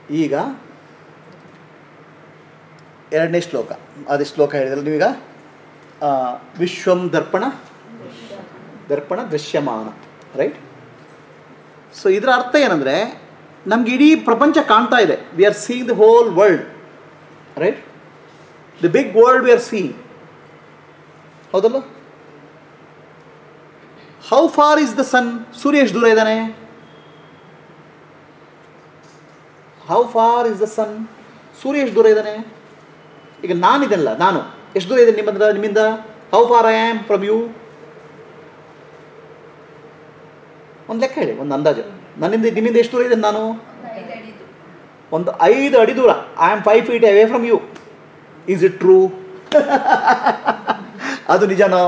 ಈಗ ಎರಡನೇ ಶ್ಲೋಕ ಅದೇ ಶ್ಲೋಕ ಹೇಳಿದ್ರಲ್ಲ ನೀವೀಗ ಆ, ವಿಶ್ವಂ ದರ್ಪಣ ದರ್ಪಣ ದೃಶ್ಯಮಾನ ರೈಟ್ ಸೊ ಇದರ ಅರ್ಥ ಏನಂದರೆ ನಮ್ಗೆ ಇಡೀ ಪ್ರಪಂಚ ಕಾಣ್ತಾ ಇದೆ we are seeing the whole world right the big world we are seeing ಹೌದಲ್ಲ how far is the sun ಸೂರ್ಯ ಎಷ್ಟು ದೂರ ಇದ್ದಾನೆ how far is the sun ಸೂರ್ಯ ಎಷ್ಟು ದೂರ ಇದ್ದಾನೆ ಈಗ ನಾನಿದೆಲ್ಲ ನಾನು ಎಷ್ಟು ದೂರ ಇದೆ ನಿಮ್ಮಿಂದ ನಿಮ್ಮಿಂದ how far I am from you ಒಂದು ಲೆಕ್ಕ ಹೇಳಿ ಒಂದು ಅಂದಾಜು ನನ್ನಿಂದ ನಿಮ್ಮಿಂದ ಎಷ್ಟು ದೂರ ಇದೆ ನಾನು ಒಂದು ಐದು ಅಡಿ ದೂರ I am five feet away from you is it true ಅದು ನಿಜನೋ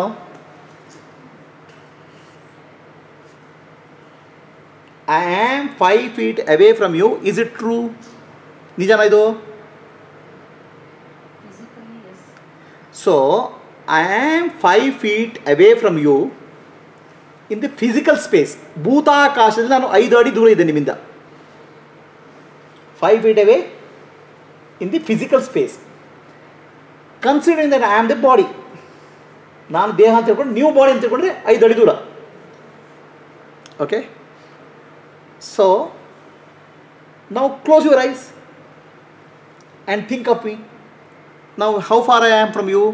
I am five feet away from you is it true ನಿಜನಾ ಇದು so I am five feet away from you in the physical space ಭೂತಾಕಾಶದಲ್ಲಿ ನಾನು ಐದು ಅಡಿ ದೂರ ಇದೆ ನಿಮ್ಮಿಂದ five feet away in the physical space considering that I am the body ನಾನು ದೇಹ ಅಂತ ತಿಳ್ಕೊಂಡು ನೀವು ಬಾಡಿ ಅಂತ ತಿಳ್ಕೊಂಡ್ರೆ ಐದು ಅಡಿ ದೂರ ಓಕೆ ಸೊ ನಾವು close your eyes and think of me ನಾವು how far I am from you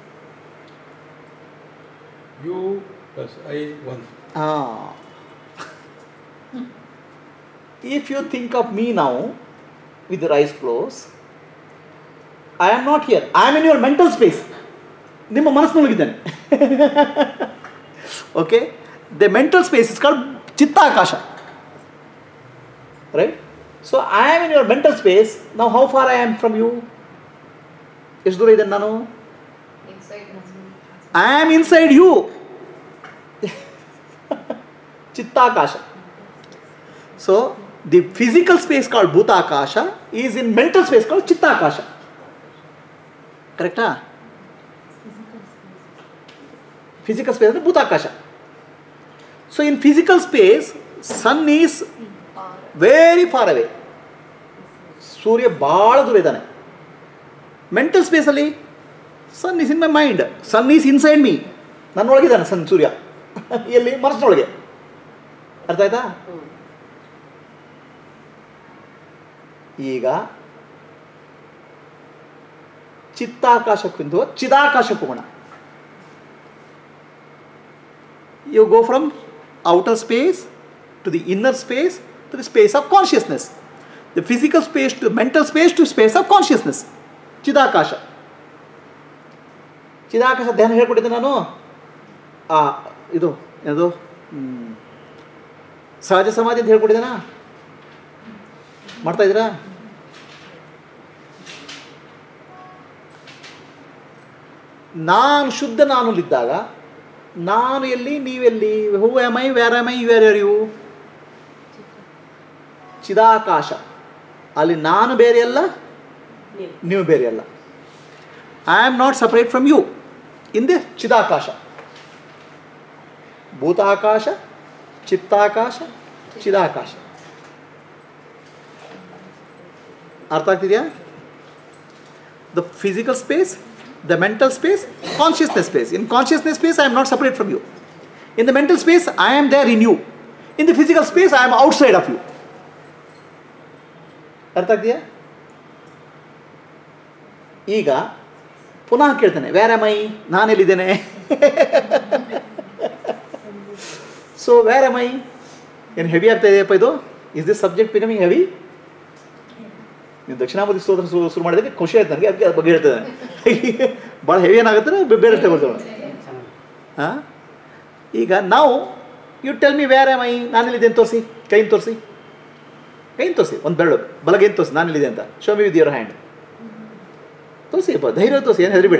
You plus I one. Ah. if you think of me now with your eyes closed, I am not here. I am in your mental space. ನಿಮ್ಮ ಮನಸ್ಸಿನೊಳಗಿದ್ದಾನೆ okay the mental space is called ಚಿತ್ತಾಕಾಶ right so I am in your mental space ನಾವು how far I am from you ಎಷ್ಟು ದೂರ ಇದ್ದೇನೆ ನಾನು I am inside you ಚಿತ್ತಾಕಾಶ so the physical space called ಭೂತಾಕಾಶ is in mental space called ಚಿತ್ತಾಕಾಶ ಕರೆಕ್ಟಾ ಫಿಸಿಕಲ್ ಸ್ಪೇಸ್ ಅಂದರೆ ಭೂತಾಕಾಶ so in physical space sun is very far away ಸೂರ್ಯ ಭಾಳ ದೂರ ಇದ್ದಾನೆ ಮೆಂಟಲ್ ಸ್ಪೇಸಲ್ಲಿ sun is in my mind sun is inside me ನನ್ನೊಳಗಿದ್ದಾನೆ ಸನ್ ಸೂರ್ಯ ಎಲ್ಲಿ ಮನಸ್ಸಿನೊಳಗೆ ಅರ್ಥ ಆಯ್ತಾ ಈಗ ಚಿತ್ತಾಕಾಶಕ್ಕಿಂತ ಚಿದಾಕಾಶಕ್ಕೆ ಹೋಗೋಣ you go from outer space to the inner space to the space of consciousness the physical space to mental space to space of consciousness ಚಿದಾಕಾಶ ಚಿದಾಕಾಶ ಧ್ಯಾನ ಹೇಳ್ಕೊಟ್ಟಿದ್ದೆ ನಾನು ಆ ಇದು ಏನದು ಹ್ಮ್. ಸಹಜ ಸಮಾಧಿ ಅಂತ ಹೇಳ್ಕೊಟ್ಟಿದ್ದೇನಾ ಮಾಡ್ತಾ ಇದ್ದೀರಾ ನಾನು ಶುದ್ಧ ನಾನುಲಿದ್ದಾಗ ನಾನು ಎಲ್ಲಿ ನೀವೆಲ್ಲಿ who am I where am I you are you ಚಿದಾಕಾಶ ಅಲ್ಲಿ ನಾನು ಬೇರೆ ಅಲ್ಲ ನೀವು ಬೇರೆ ಅಲ್ಲ I am not separate from you in the ಚಿದಾಕಾಶ ಭೂತಾಕಾಶ ಚಿತ್ತಾಕಾಶ ಚಿದಾಕಾಶ ಅರ್ಥ ಆಗ್ತಿದೆಯಾ the physical space the mental space consciousness space in consciousness space I am not separate from you in the mental space I am there in you in the physical space I am outside of you ಅರ್ಥ ಆಗ್ತೀಯಾ ಈಗ ಪುನಃ ಕೇಳ್ತಾನೆ where am I ನಾನೆಲ್ಲಿದ್ದೇನೆ so where am I ಏನು heavy ಆಗ್ತಾ ಇದೆಯಪ್ಪ ಇದು is this subject becoming heavy ನೀವು ದಕ್ಷಿಣಾಮೂರ್ತಿ ಸ್ತೋತ್ರ ಶುರು ಶುರು ಮಾಡಿದಕ್ಕೆ ಖುಷಿ ಆಯ್ತು ನನಗೆ ಅದಕ್ಕೆ ಅದ್ರ ಬಗ್ಗೆ ಹೇಳ್ತೇನೆ ಭಾಳ ಹೆವಿ ಏನಾಗುತ್ತೆ ಬೇ- ಬೇರೆ ತಗೊಳ್ತೇವೆ ಹಾಂ ಈಗ ನಾವು you tell me where am I ನಾನೆಲ್ಲಿದೆ ಅಂತ ತೋರಿಸಿ ಕೈನ ತೋರಿಸಿ ಕೈನ ತೋರಿಸಿ ಒಂದು ಬೆರಳು ಬಲಗೈನ್ ತೋರಿಸಿ ನಾನೆಲ್ಲಿದೆ ಅಂತ show me with your hand ತೋರಿಸಿ ಅಪ್ಪ ಧೈರ್ಯ ತೋರಿಸಿ ಏನು ಹೆದರಿಬೇಡಿ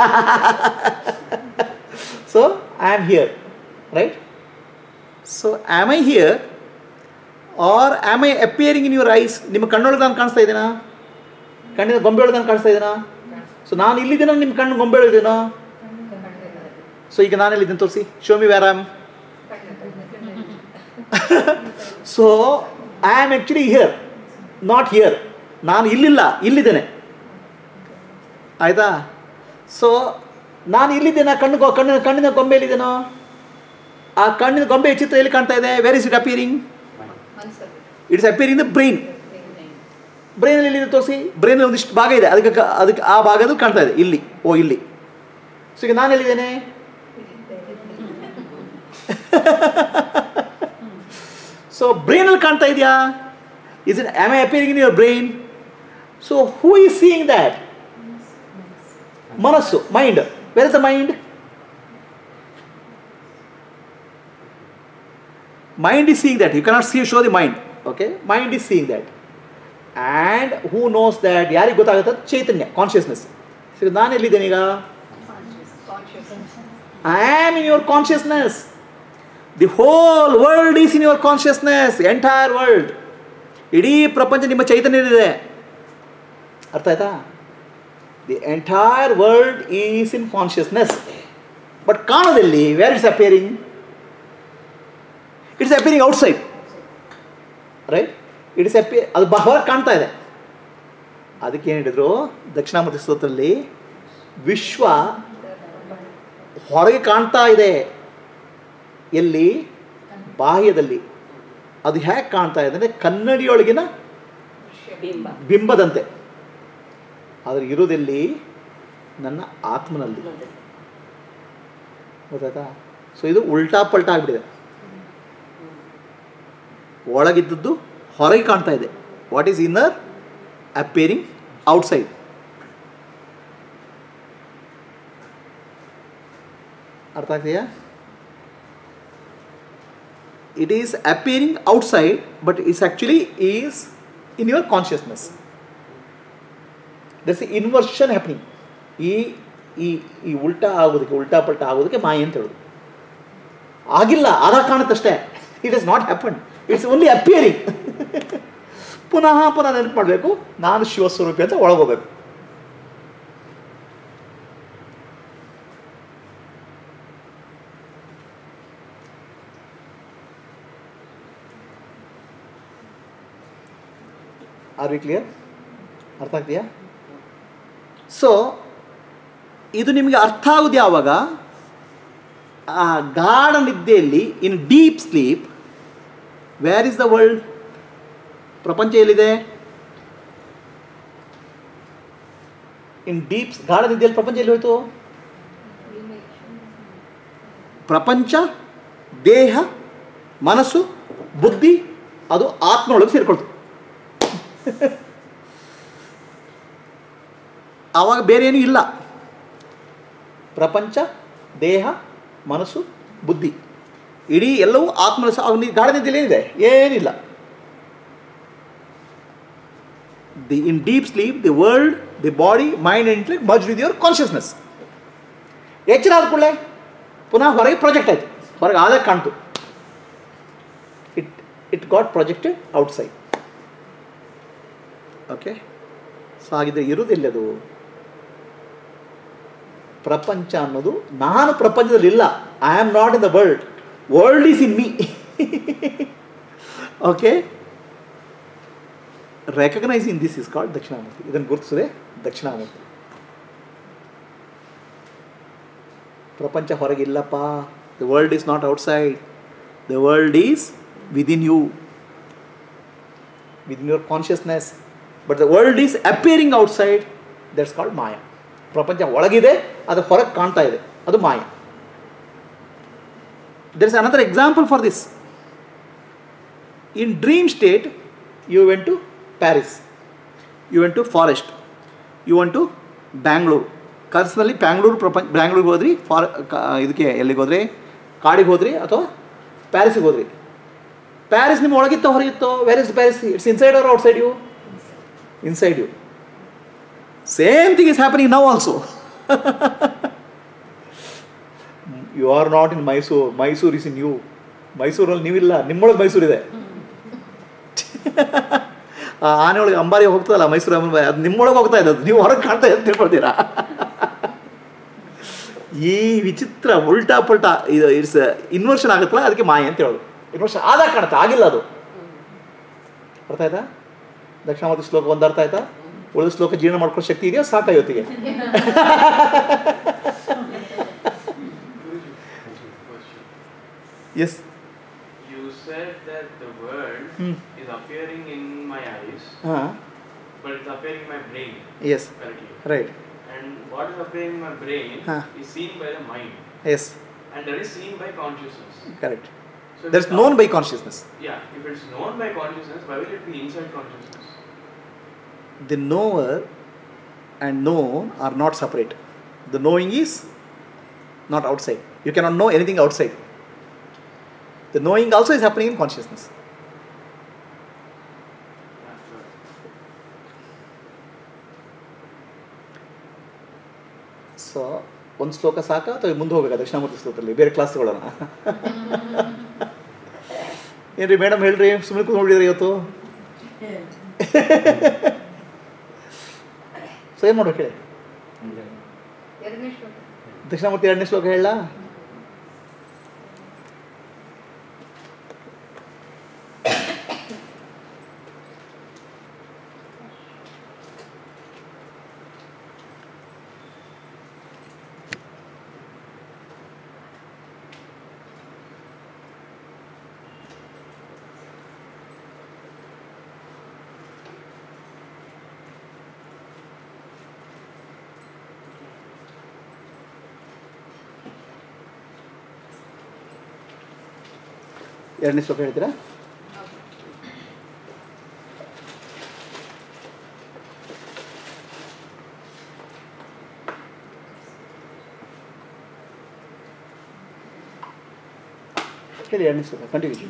so I am here right so am I here or am I appearing in your eyes ನಿಮ್ಮ ಕಣ್ಣೊಳಗೆ ನಾನು ಕಾಣಿಸ್ತಾ ಇದ್ದೀನಾ ಕಣ್ಣಿನ ಗೊಂಬೆ ಒಳಗೆ ನಾನು ಕಾಣಿಸ್ತಾ ಇದ್ದೀನಾ ಸೊ ನಾನು ಇಲ್ಲಿದ್ದೀನೋ ನಿಮ್ಮ ಕಣ್ಣು ಗೊಂಬೆ ಒಳಗಿದ್ದೀನೋ ಸೊ ಈಗ ನಾನು ಎಲ್ಲಿದ್ದೀನಿ ತೋರಿಸಿ show me where am so I am actually here not here ನಾನು ಇಲ್ಲಿಲ್ಲ ಇಲ್ಲಿದ್ದೇನೆ ಆಯಿತಾ ಸೊ ನಾನು ಇಲ್ಲಿದ್ದೇನೆ ಕಣ್ಣು ಗೊ- ಕಣ್ಣಿನ ಕಣ್ಣಿನ ಗೊಂಬೆ ಎಲ್ಲಿದ್ದೇನೋ ಆ ಕಣ್ಣಿನ ಗೊಂಬೆ ಚಿತ್ರ ಎಲ್ಲಿ ಕಾಣ್ತಾ ಇದೆ ವೆರ್ ಇಸ್ ಇಟ್ ಅಪಿಯರಿಂಗ್ ಮನಸ್ಸಲ್ಲಿ ಇಟ್ಸ್ ಅಪಿಯರಿಂಗ್ ದ ಬ್ರೈನ್ ಬೇರೆ ಬ್ರೈನಲ್ಲಿ ಎಲ್ಲಿದೆ ತೋರಿಸಿ ಬ್ರೈನಲ್ಲಿ ಒಂದಿಷ್ಟು ಭಾಗ ಇದೆ ಅದಕ್ಕೆ ಕ- ಅದಕ್ಕೆ ಆ ಭಾಗದಲ್ಲಿ ಕಾಣ್ತಾ ಇದೆ ಇಲ್ಲಿ ಓ ಇಲ್ಲಿ ಸೊ ಈಗ ನಾನು ಎಲ್ಲಿದ್ದೇನೆ ಸೊ ಬ್ರೈನಲ್ಲಿ ಕಾಣ್ತಾ ಇದೆಯಾ is it am I appearing in your brain so who is seeing that ಮನಸ್ಸು mind where is the mind mind is seeing that you cannot see show the mind okay mind is seeing that and who knows that ಯಾರಿಗೆ ಗೊತ್ತಾಗುತ್ತೆ ಚೈತನ್ಯ consciousness so ನಾನು ಎಲ್ಲಿದ್ದೇನೆ ಈಗ conscious I am in your consciousness the whole world is in your consciousness entire world ಇಡೀ ಪ್ರಪಂಚ ನಿಮ್ಮ ಚೈತನ್ಯದಲ್ಲಿದೆ ಅರ್ಥ ಆಯ್ತಾ the entire world is in consciousness but ಕಾಣೋದಲ್ಲಿ where it's appearing it's appearing outside right it's ಅಪಿ ಅದು ಬ- ಹೊರಗೆ ಕಾಣ್ತಾ ಇದೆ ಅದಕ್ಕೆ ಏನು ಹೇಳಿದ್ರು ದಕ್ಷಿಣಾಮೂರ್ತಿ ಸ್ತೋತ್ರದಲ್ಲಿ ವಿಶ್ವ ಹೊರಗೆ ಕಾಣ್ತಾ ಇದೆ ಎಲ್ಲಿ ಬಾಹ್ಯದಲ್ಲಿ ಅದು ಹೇಗೆ ಕಾಣ್ತಾ ಇದೆ ಅಂದರೆ ಕನ್ನಡಿಯೊಳಗಿನ ಬಿಂಬ ಬಿಂಬದಂತೆ ಆದರೆ ಇರೋದೆಲ್ಲಿ ನನ್ನ ಆತ್ಮನಲ್ಲಿ ಗೊತ್ತಾಯ್ತಾ ಸೊ ಇದು ಉಲ್ಟಾ ಪಲ್ಟಾ ಆಗಿಬಿಟ್ಟಿದೆ ಒಳಗಿದ್ದದ್ದು ಹೊರಗೆ ಕಾಣ್ತಾ ಇದೆ what is inner appearing outside ಅರ್ಥ ಆಗ್ತೀಯಾ it is appearing outside but it's actually is in your consciousness there's the inversion happening ಈ ಈ ಈ ಉಲ್ಟಾ ಆಗೋದಕ್ಕೆ ಉಲ್ಟಾ ಪಲ್ಟಾ ಆಗೋದಕ್ಕೆ ಮಾಯ ಅಂತ ಹೇಳೋದು ಆಗಿಲ್ಲ ಆಗ ಕಾಣುತ್ತಷ್ಟೇ it is not happen it's only appearing ಪುನಃ ಪುನಃ ನೆನಪು ಮಾಡಬೇಕು ನಾನು ಶಿವಸ್ವರೂಪಿ ಅಂತ ಒಳಗೋಗ್ಬೇಕು ಆರ್ ವಿ ಕ್ಲಿಯರ್ ಅರ್ಥ ಆಗ್ತೀಯಾ ಸೊ ಇದು ನಿಮಗೆ ಅರ್ಥ ಆಗೋದು ಯಾವಾಗ ಆ ಗಾಢ ನಿದ್ದೆಯಲ್ಲಿ in deep sleep where is the world ಪ್ರಪಂಚ ಎಲ್ಲಿದೆ ಇನ್ ಡೀಪ್ ಗಾಢ ನಿದ್ದೆಯಲ್ಲಿ ಪ್ರಪಂಚ ಎಲ್ಲಿ ಹೋಯ್ತು ಪ್ರಪಂಚ ದೇಹ ಮನಸ್ಸು ಬುದ್ಧಿ ಅದು ಆತ್ಮೊಳಗೆ ಸೇರ್ಕೊಳ್ತು ಆವಾಗ ಬೇರೆ ಏನೂ ಇಲ್ಲ ಪ್ರಪಂಚ ದೇಹ ಮನಸ್ಸು ಬುದ್ಧಿ ಇಡೀ ಎಲ್ಲವೂ ಆತ್ಮ ಅವನಿಗೆ ಗಾಢ ನಿದ್ದೆಯಲ್ಲಿ ಏನಿದೆ ಏನಿಲ್ಲ the in deep sleep the world the body mind and intellect merge with your consciousness ಎಚ್ಚರ ಆದ ಕೂಡಲೇ ಪುನಃ ಹೊರಗೆ ಪ್ರಾಜೆಕ್ಟ್ ಆಯಿತು ಹೊರಗೆ ಆದಾಗ ಕಾಣ್ತು it it got projected outside okay so ಹಾಗಿದ್ರೆ ಇರುವುದಿಲ್ಲ ಅದು ಪ್ರಪಂಚ ಅನ್ನೋದು ನಾನು ಪ್ರಪಂಚದಲ್ಲಿ ಇಲ್ಲ I am not in the world world is in me okay recognising this is called Dakshinamurthy ಇದನ್ನು ಗುರುತಿಸಿದೆ ದಕ್ಷಿಣಾಮೂರ್ತಿ ಪ್ರಪಂಚ ಹೊರಗಿಲ್ಲಪ್ಪ the world is not outside the world is within you within your consciousness but the world is appearing outside that's called ಮಾಯ ಪ್ರಪಂಚ ಒಳಗಿದೆ ಅದು ಹೊರಗೆ ಕಾಣ್ತಾ ಇದೆ ಅದು ಮಾಯ there is another example for this in dream state you went to Paris you went to forest you went to Bangalore ಕನಸಿನಲ್ಲಿ ಬ್ಯಾಂಗ್ಳೂರು ಪ್ರಪಂಚ ಬ್ಯಾಂಗ್ಳೂರಿಗೆ ಹೋದ್ರಿ ಫಾರ್ ಕ- ಇದಕ್ಕೆ ಎಲ್ಲಿಗೆ ಹೋದ್ರಿ ಕಾಡಿಗೆ ಹೋದ್ರಿ ಅಥವಾ ಪ್ಯಾರಿಸಿಗೆ ಹೋದ್ರಿ ಪ್ಯಾರಿಸ್ ನಿಮ್ಮ ಒಳಗಿತ್ತೋ ಹೊರಗಿತ್ತೋ where is Paris it's inside or outside you inside you same thing is happening now also you are not in Mysore Mysore is in you ಮೈಸೂರಲ್ಲಿ ನೀವಿಲ್ಲ ನಿಮ್ಮೊಳಗೆ ಮೈಸೂರಿದೆ ಆ ಆನೆ ಒಳಗೆ ಅಂಬಾರಿ ಹೋಗ್ತದಲ್ಲ ಮೈಸೂರು ಅಂಬಾರಿ ಅದು ನಿಮ್ಮೊಳಗೆ ಹೋಗ್ತಾ ಇದೆ ಅದು ನೀವು ಹೊರಗೆ ಕಾಣ್ತಾ ಇದೆ ಅಂತ ತಿಳ್ಕೊಳ್ತೀರಾ ಈ ವಿಚಿತ್ರ ಉಲ್ಟಾ ಪಲ್ಟಾ ಇದು ಇಟ್ಸ್ ಇನ್ವರ್ಷನ್ ಆಗುತ್ತಲ್ಲ ಅದಕ್ಕೆ ಮಾಯ ಅಂತ ಹೇಳೋದು ಇನ್ವರ್ಷನ್ ಆದಾಗ ಕಾಣುತ್ತೆ ಆಗಿಲ್ಲ ಅದು ಅರ್ಥ ಆಯ್ತಾ ದಕ್ಷಿಣಾಮೂರ್ತಿ ಶ್ಲೋಕ ಒಂದು ಅರ್ಥ ಆಯ್ತಾ ಉಳಿದ ಶ್ಲೋಕ ಜೀರ್ಣ ಮಾಡ್ಕೊಳ್ಳೋ ಶಕ್ತಿ ಇದೆಯಾ ಸಾಕ ಇವತ್ತಿಗೆ yes You said that the word Hmm. is appearing in my eyes, ಹಾಂ but it's appearing in my brain yes correctly. Right And what is appearing in my brain Huh. is seen by the mind, yes and that is seen by consciousness. Correct So if that's it's known up- by consciousness Yeah, if it's known by consciousness, why will it be inside consciousness? the knower and known are not separate. The knowing is not outside. You cannot know anything outside. The knowing also is happening in consciousness. That's right. So ಒಂದು ಶ್ಲೋಕ ಸಾಕ ಅಥವಾ ಮುಂದೆ ಹೋಗ್ಬೇಕಾ ದಕ್ಷಿಣಾಮೂರ್ತಿ ಶ್ಲೋಕದಲ್ಲಿ ಬೇರೆ class ತಗೊಳ್ಳೋಣ ಏನ್ರಿ ಮೇಡಮ್ ಹೇಳ್ರಿ ಸುಮ್ಮನೆ ಕೂತ್ಕೊಂಡಿದ್ರಿ ಇವತ್ತು ಸೊ ಏನು ಮಾಡ್ಬೇಕು ಹೇಳಿ ಎರಡನೇ ಶ್ಲೋಕ ದಕ್ಷಿಣಾಮೂರ್ತಿ ಎರಡನೇ ಶ್ಲೋಕ ಹೇಳ ಎರಡನೇ ಶ್ಲೋಕ ಹೇಳ್ತೀರಾ ಹೇಳಿ ಎರಡನೇ ಶ್ಲೋಕ ಕಂಟಿನ್ಯೂ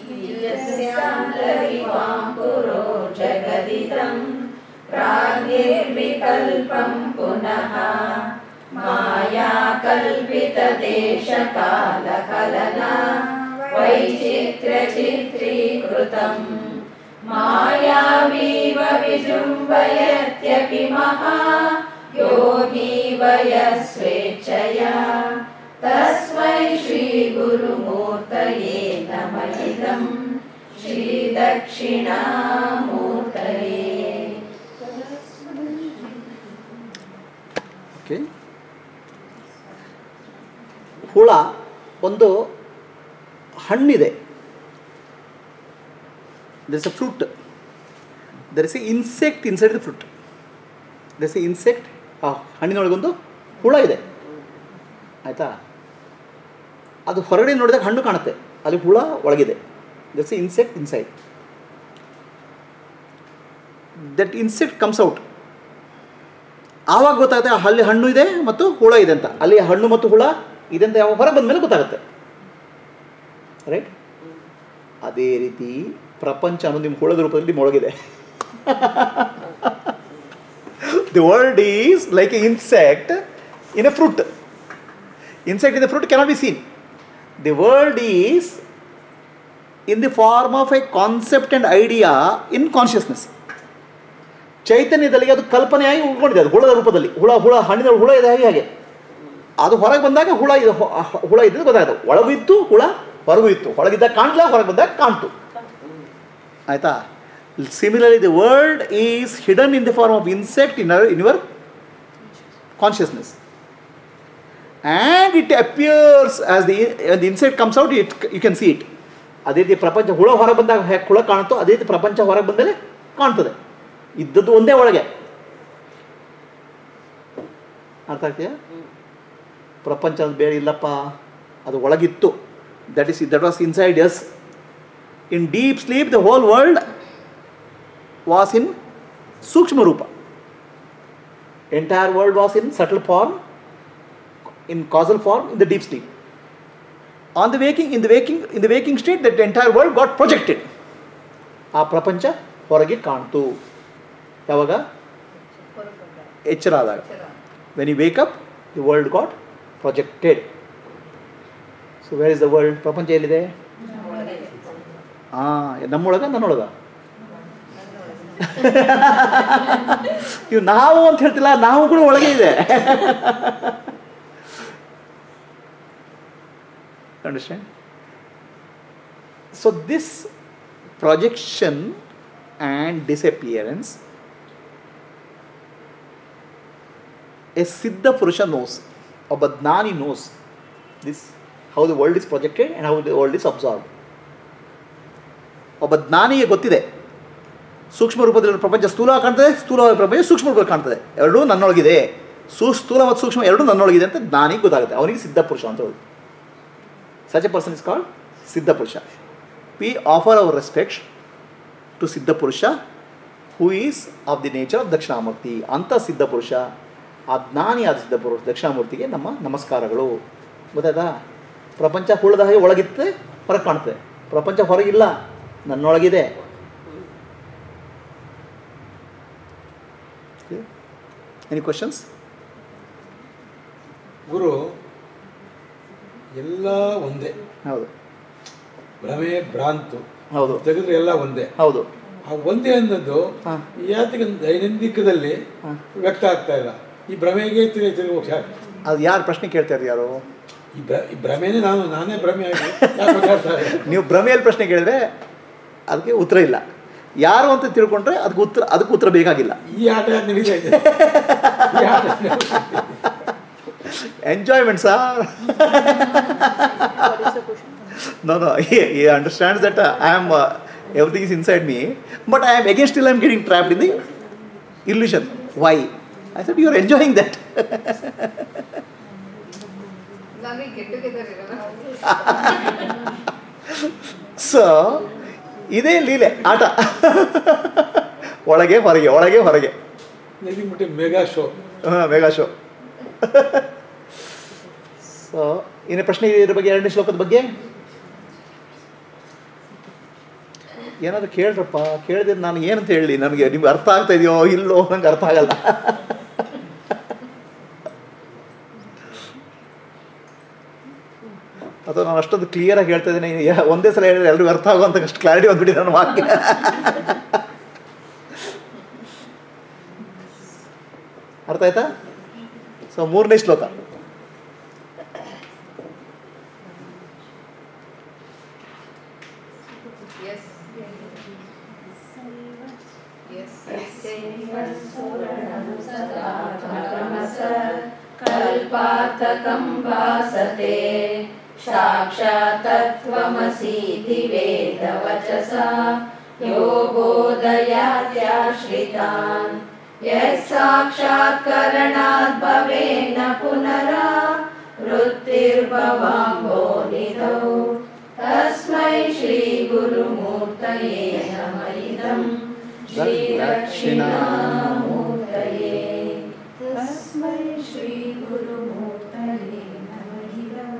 यस्यान्तरिवाङ्कुरो जगदिदं प्राग्निर्विकल्पं पुनः मायाकल्पितदेशकालकलना वैचित्र्यचित्रीकृतम् मायावीव विजृम्भयत्यपि महा योगीव यस्वेच्छया तस्मै श्रीगुरुमूर्तये नम इदं श्रीदक्षिणामूर्तये ಓಕೆ ಹುಳ ಒಂದು ಹಣ್ಣಿದೆ there is a fruit there is a insect inside the fruit there is a insect ಆ ಹಣ್ಣಿನೊಳಗೊಂದು ಹುಳ ಇದೆ ಆಯಿತಾ ಅದು ಹೊರಗಡೆ ನೋಡಿದಾಗ ಹಣ್ಣು ಕಾಣುತ್ತೆ ಅಲ್ಲಿ ಹುಳ ಒಳಗಿದೆ that's a insect inside that insect comes out ಆವಾಗ ಗೊತ್ತಾಗುತ್ತೆ ಆ ಅಲ್ಲಿ ಹಣ್ಣು ಇದೆ ಮತ್ತು ಹುಳ ಇದೆ ಅಂತ ಅಲ್ಲಿ ಹಣ್ಣು ಮತ್ತು ಹುಳ ಇದೆ ಅಂತ ಯಾವಾಗ ಹೊರಗೆ ಬಂದ ಮೇಲೆ ಗೊತ್ತಾಗುತ್ತೆ ರೈಟ್ ಅದೇ ರೀತಿ ಪ್ರಪಂಚ ಅನ್ನೋದು ನಿಮ್ಮ ಹುಳದ ರೂಪದಲ್ಲಿ ನಿಮ್ಮ ಒಳಗಿದೆ the world is like a insect in a fruit insect in the fruit cannot be seen the world is in the form of a concept and idea in consciousness ಚೈತನ್ಯದಲ್ಲಿ ಅದು ಕಲ್ಪನೆಯಾಗಿ ಉಳ್ಕೊಂಡಿದೆ ಅದು ಹುಳದ ರೂಪದಲ್ಲಿ ಹುಳ ಹುಳ ಹಣ್ಣಿನ ಹುಳ ಇದೆ ಹಾಗೆ ಹಾಗೆ ಅದು ಹೊರಗೆ ಬಂದಾಗ ಹುಳ ಇದು ಹೊ- ಹ- ಹುಳ ಇದ್ದಿದ್ದು ಗೊತ್ತಾಯ್ತು ಒಳಗೂ ಇತ್ತು ಹುಳ ಹೊರಗೂ ಇತ್ತು ಹೊರಗಿದ್ದಾಗ ಕಾಣ್ಲ ಹೊರಗೆ ಬಂದಾಗ ಕಾಣ್ತು ಆಯ್ತಾ similarly the world is hidden in the form of insect in in your consciousness and it appears as the the insect comes out it you can see it ಅದೇ ರೀತಿ ಪ್ರಪಂಚ ಹುಳ ಹೊರಗೆ ಬಂದಾಗ ಹೇಗೆ ಹುಳ ಕಾಣುತ್ತೋ ಅದೇ ರೀತಿ ಪ್ರಪಂಚ ಹೊರಗೆ ಬಂದಮೇಲೆ ಕಾಣ್ತದೆ ಇದ್ದದ್ದು ಒಂದೇ ಒಳಗೆ ಅರ್ಥ ಆಗ್ತೀಯಾ ಪ್ರಪಂಚ ಅದು ಬೇರೆ ಇಲ್ಲಪ್ಪ ಅದು ಒಳಗಿತ್ತು that is that was inside as in deep sleep the whole world was in ಸೂಕ್ಷ್ಮ ರೂಪ entire world was in subtle form in causal form in the deep sleep on the waking in the waking in the waking state that entire world got projected ಆ ಪ್ರಪಂಚ ಹೊರಗೆ ಕಾಣ್ತು ಯಾವಾಗ ಹೊರಗೆ ಬಂದ ಎಚ್ಚರ ಆದಾಗ ಎಚ್ಚರ. When you wake up the world got projected so where is the world ಪ್ರಪಂಚ ಎಲ್ಲಿದೆ ಒಳಗೆ. ಹಾಂ ನಮ್ಮೊಳಗ ನನ್ನೊಳಗ ಇವು ನಾವು ಅಂತ ಹೇಳ್ತಿಲ್ಲ ನಾವು ಕೂಡ ಒಳಗೆ ಇದೆ understand so this projection and disappearance a ಸಿದ್ಧ ಪುರುಷ ನೋಸ್ ಒಬ್ಬ ಜ್ಞಾನಿ knows this how the world is projected and how the world is absorb ಒಬ್ಬ ಜ್ಞಾನಿಗೆ ಗೊತ್ತಿದೆ ಸೂಕ್ಷ್ಮ ರೂಪದಲ್ಲಿ ಪ್ರಪಂಚ ಸ್ಥೂಲ ಕಾಣ್ತದೆ ಸ್ಥೂಲ ಪ್ರಪಂಚ ಸೂಕ್ಷ್ಮ ರೂಪದಲ್ಲಿ ಕಾಣ್ತದೆ ಎರಡೂ ನನ್ನೊಳಗಿದೆ ಸೂ ಸ್ಥೂಲ ಮತ್ತು ಸೂಕ್ಷ್ಮ ಎರಡೂ ನನ್ನೊಳಗಿದೆ ಅಂತ ಜ್ಞಾನಿಗೆ ಗೊತ್ತಾಗುತ್ತೆ ಅವನಿಗೆ ಸಿದ್ಧ ಪುರುಷ ಅಂತ ಹೇಳೋದು such a person is called ಸಿದ್ಧ ಪುರುಷ we offer our respect to ಸಿದ್ಧ ಪುರುಷ who is of the nature of Dakshinamurthy ಅಂಥ ಸಿದ್ಧ ಪುರುಷ ಆ ಜ್ಞಾನಿಯಾದ ಸಿದ್ಧ ಪುರುಷ ದಕ್ಷಿಣಾಮೂರ್ತಿಗೆ ನಮ್ಮ ನಮಸ್ಕಾರಗಳು ಗೊತ್ತಾಯ್ತಾ ಪ್ರಪಂಚ ಹುಳದ ಹಾಗೆ ಒಳಗಿತ್ತೆ ಹೊರಗೆ ಕಾಣ್ತದೆ ಪ್ರಪಂಚ ಹೊರಗಿಲ್ಲ ನನ್ನೊಳಗಿದೆ ಎನಿ ಕ್ವಶನ್ಸ್ ಗುರು ಎಲ್ಲ ಒಂದೇ ಹೌದು ಭ್ರಮೆ ಭ್ರಾಂತು ಹೌದು ತೆಗೆದ್ರೆ ಎಲ್ಲ ಒಂದೇ ಹೌದು ಆ ಒಂದೇ ಅನ್ನೋದು ಹಾ. ಯಾತಕ್ಕೆ ದೈನಂದಿಕದಲ್ಲಿ ಹಾ. ವ್ಯಕ್ತ ಆಗ್ತಾ ಇಲ್ಲ ಈ ಭ್ರಮೆಗೆ ತಿರುಗಿ ತಿರುಗಿ ಹೋಗಿ ಸಾಕು. ಅದು ಯಾರು ಪ್ರಶ್ನೆ ಕೇಳ್ತಾರೆ ಯಾರು ಈ ಭ್ರ ಈ ಭ್ರಮೆನೇ ನಾನು ನಾನೇ ಭ್ರಮೆ ಆಗಿ ಯಾಕೆ ಮಾತಾಡ್ತಾ ಇಲ್ಲ? ನೀವು ಭ್ರಮೆಯಲ್ಲಿ ಪ್ರಶ್ನೆ ಕೇಳಿದ್ರೆ ಅದಕ್ಕೆ ಉತ್ತರ ಇಲ್ಲ ಯಾರು ಅಂತ ತಿಳ್ಕೊಂಡ್ರೆ ಅದಕ್ಕೆ ಉತ್ತರ ಅದಕ್ಕೆ ಉತ್ತರ ಬೇಕಾಗಿಲ್ಲ ಈ ಆಟ ನಡೀತಾ ಇದೆ ಈ ಆಟ ನಡೀತಾ ಇದೆ. Enjoyment sir no no he, he understands that uh, i am uh, everything is inside me but i am again still i am getting trapped in the illusion why i said you are enjoying that ನನಗೆ get together ಇರೋಣ so ಇದೇ ಲೀಲೆ ಆಟ ಒಳಗೆ ಹೊರಗೆ ಒಳಗೆ ಹೊರಗೆ ನಿಲ್ಲಿಬಿಟ್ಟು ಮೆಗಾ ಶೋ ಹಾಂ ಮೆಗಾ ಶೋ ಸೊ ಏನೇ ಪ್ರಶ್ನೆ ಇದೆ ಇದ್ರ ಬಗ್ಗೆ ಎರಡನೇ ಶ್ಲೋಕದ ಬಗ್ಗೆ ಏನಾದರೂ ಕೇಳ್ರಪ್ಪ ಕೇಳಿದ್ರೆ ನಾನು ಏನಂತ ಹೇಳಿ ನನಗೆ ನಿಮ್ಗೆ ಅರ್ಥ ಆಗ್ತಾ ಇದೆಯೋ ಇಲ್ಲೋ ನಂಗೆ ಅರ್ಥ ಆಗಲ್ಲ ಅಥವಾ ನಾನು ಅಷ್ಟೊಂದು ಕ್ಲಿಯರಾಗಿ ಹೇಳ್ತಾ ಇದ್ದೀನಿ ಯಾ- ಒಂದೇ ಸಲ ಹೇಳಿದ್ರೆ ಎಲ್ರಿಗೂ ಅರ್ಥ ಆಗುವಂತ ಅಷ್ಟು ಕ್ಲಾರಿಟಿ ಬಂದ್ಬಿಟ್ಟಿದೆ ನನ್ನ ವಾಕ್ಯ ಅರ್ಥ ಆಯ್ತಾ ಸೊ ಮೂರನೇ ಶ್ಲೋಕ ಎಸ್ ಎಸ್ कल्पातकं भासते साक्षात्तत्त्वमसीति वेदवचसा यो बोधयात्याश्रितान् यः साक्षात्करणात् भवेन्न पुनरा वृत्तिर्भवाम्भो निधौ तस्मै श्रीगुरुमूर्तये नम इदम् श्रीदक्षिणामूर्तये तस्मै श्रीगुरुमूर्तये नम इदम्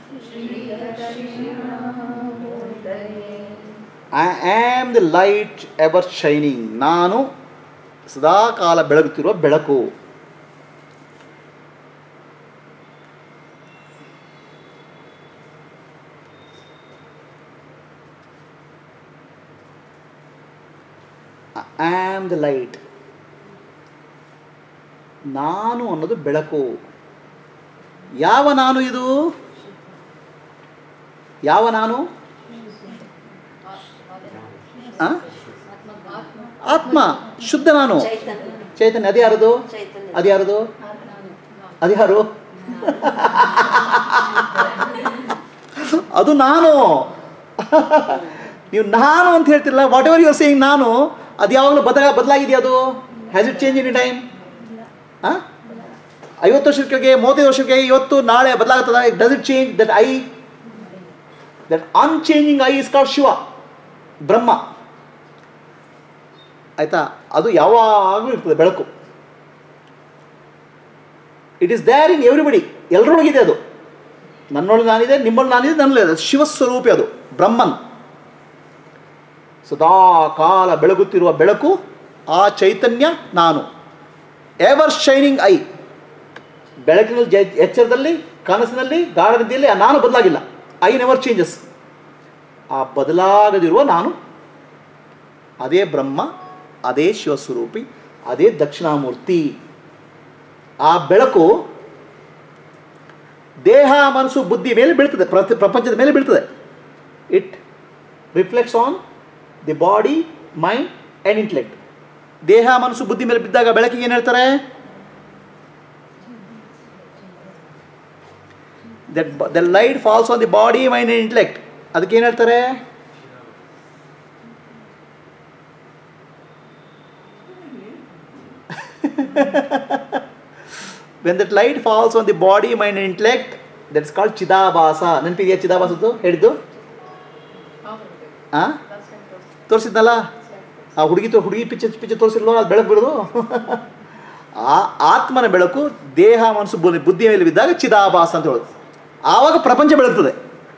श्रीदक्षिणामूर्तये I am the light ever shining ನಾನು ಸದಾ ಕಾಲ ಬೆಳಗುತ್ತಿರುವ ಬೆಳಕು ಐ ಆಮ್ ದ ಲೈಟ್ ನಾನು ಅನ್ನೋದು ಬೆಳಕು ಯಾವ ನಾನು ಇದು ಯಾವ ನಾನು ಆ? ಆತ್ಮ ಶುದ್ಧ ನಾನು ಚೈತನ್ಯ ಅದು ಯಾರದು ಅದು ಯಾರದು ಅದು ಯಾರು ಅದು ನಾನು ನೀವು ನಾನು ಅಂತ ಹೇಳ್ತಿರಲ್ಲ whatever you are saying ನಾನು ಅದು ಯಾವಾಗಲೂ ಬದಲ ಬದಲಾಗಿದೆಯಾ ಅದು has it change any time ಹಾಂ ಐವತ್ತು ವರ್ಷದ ಕೆಳಗೆ ಮೂವತ್ತೈದು ವರ್ಷದ ಕೆಳಗೆ ಇವತ್ತು ನಾಳೆ ಬದಲಾಗುತ್ತದ does it change that I that unchanging I is called Shiva Brahma ಆಯಿತಾ ಅದು ಯಾವಾಗಲೂ ಇರ್ತದೆ ಬೆಳಕು it is there in everybody ಎಲ್ಲರೊಳಗಿದೆ ಅದು ನನ್ನೊಳಗೆ ನಾನಿದೆ ನಿಮ್ಮೊಳಗೆ ನಾನಿದೆ ನನ್ನಲ್ಲಿ ಅದು ಶಿವಸ್ವರೂಪಿ ಅದು ಬ್ರಹ್ಮನ್ ಸದಾ ಕಾಲ ಬೆಳಗುತ್ತಿರುವ ಬೆಳಕು ಆ ಚೈತನ್ಯ ನಾನು ಎವರ್ ಶೈನಿಂಗ್ ಐ ಬೆಳಕಿನ ಜ- ಎಚ್ಚರದಲ್ಲಿ ಕನಸಿನಲ್ಲಿ ಗಾಢ ನಿದ್ದೆಯಲ್ಲಿ ಆ ನಾನು ಬದಲಾಗಿಲ್ಲ ಐ ನೆವರ್ ಚೇಂಜಸ್ ಆ ಬದಲಾಗದಿರುವ ನಾನು ಅದೇ ಬ್ರಹ್ಮ ಅದೇ ಶಿವಸ್ವರೂಪಿ ಅದೇ ದಕ್ಷಿಣಾಮೂರ್ತಿ ಆ ಬೆಳಕು ದೇಹ ಮನಸ್ಸು ಬುದ್ಧಿ ಮೇಲೆ ಬೀಳ್ತದೆ ಪ್ರತಿ ಪ್ರಪಂಚದ ಮೇಲೆ ಬೀಳ್ತದೆ it reflects on the body mind and intellect ದೇಹ ಮನಸ್ಸು ಬುದ್ಧಿ ಮೇಲೆ ಬಿದ್ದಾಗ ಬೆಳಕಿಗೆ ಏನು ಹೇಳ್ತಾರೆ that the light falls on the body mind and intellect ಅದಕ್ಕೆ ಏನು ಹೇಳ್ತಾರೆ when that light falls on the body mind and intellect that's called ಚಿದಾಭಾಸ ನೆನಪಿದೆಯಾ ಚಿದಾಭಾಸದ್ದು ಹೇಳಿದ್ದು ಹಾಂ ತೋರಿಸಿದ್ನಲ್ಲ ಆ ಹುಡುಗಿ ತೋ ಹುಡುಗಿ ಪಿಚ್ಚರ್ ಪಿಚ್ಚರ್ ತೋರಿಸಿಲ್ವೋ ಅದು ಬೆಳಕು ಬಿಡೋದು ಆ ಆತ್ಮನ ಬೆಳಕು ದೇಹ ಮನಸ್ಸು ಬುದ್ಧಿ ಬುದ್ಧಿ ಮೇಲೆ ಬಿದ್ದಾಗ ಚಿದಾಭಾಸ ಅಂತ ಹೇಳೋದು ಆವಾಗ ಪ್ರಪಂಚ ಬೆಳಗ್ತದೆ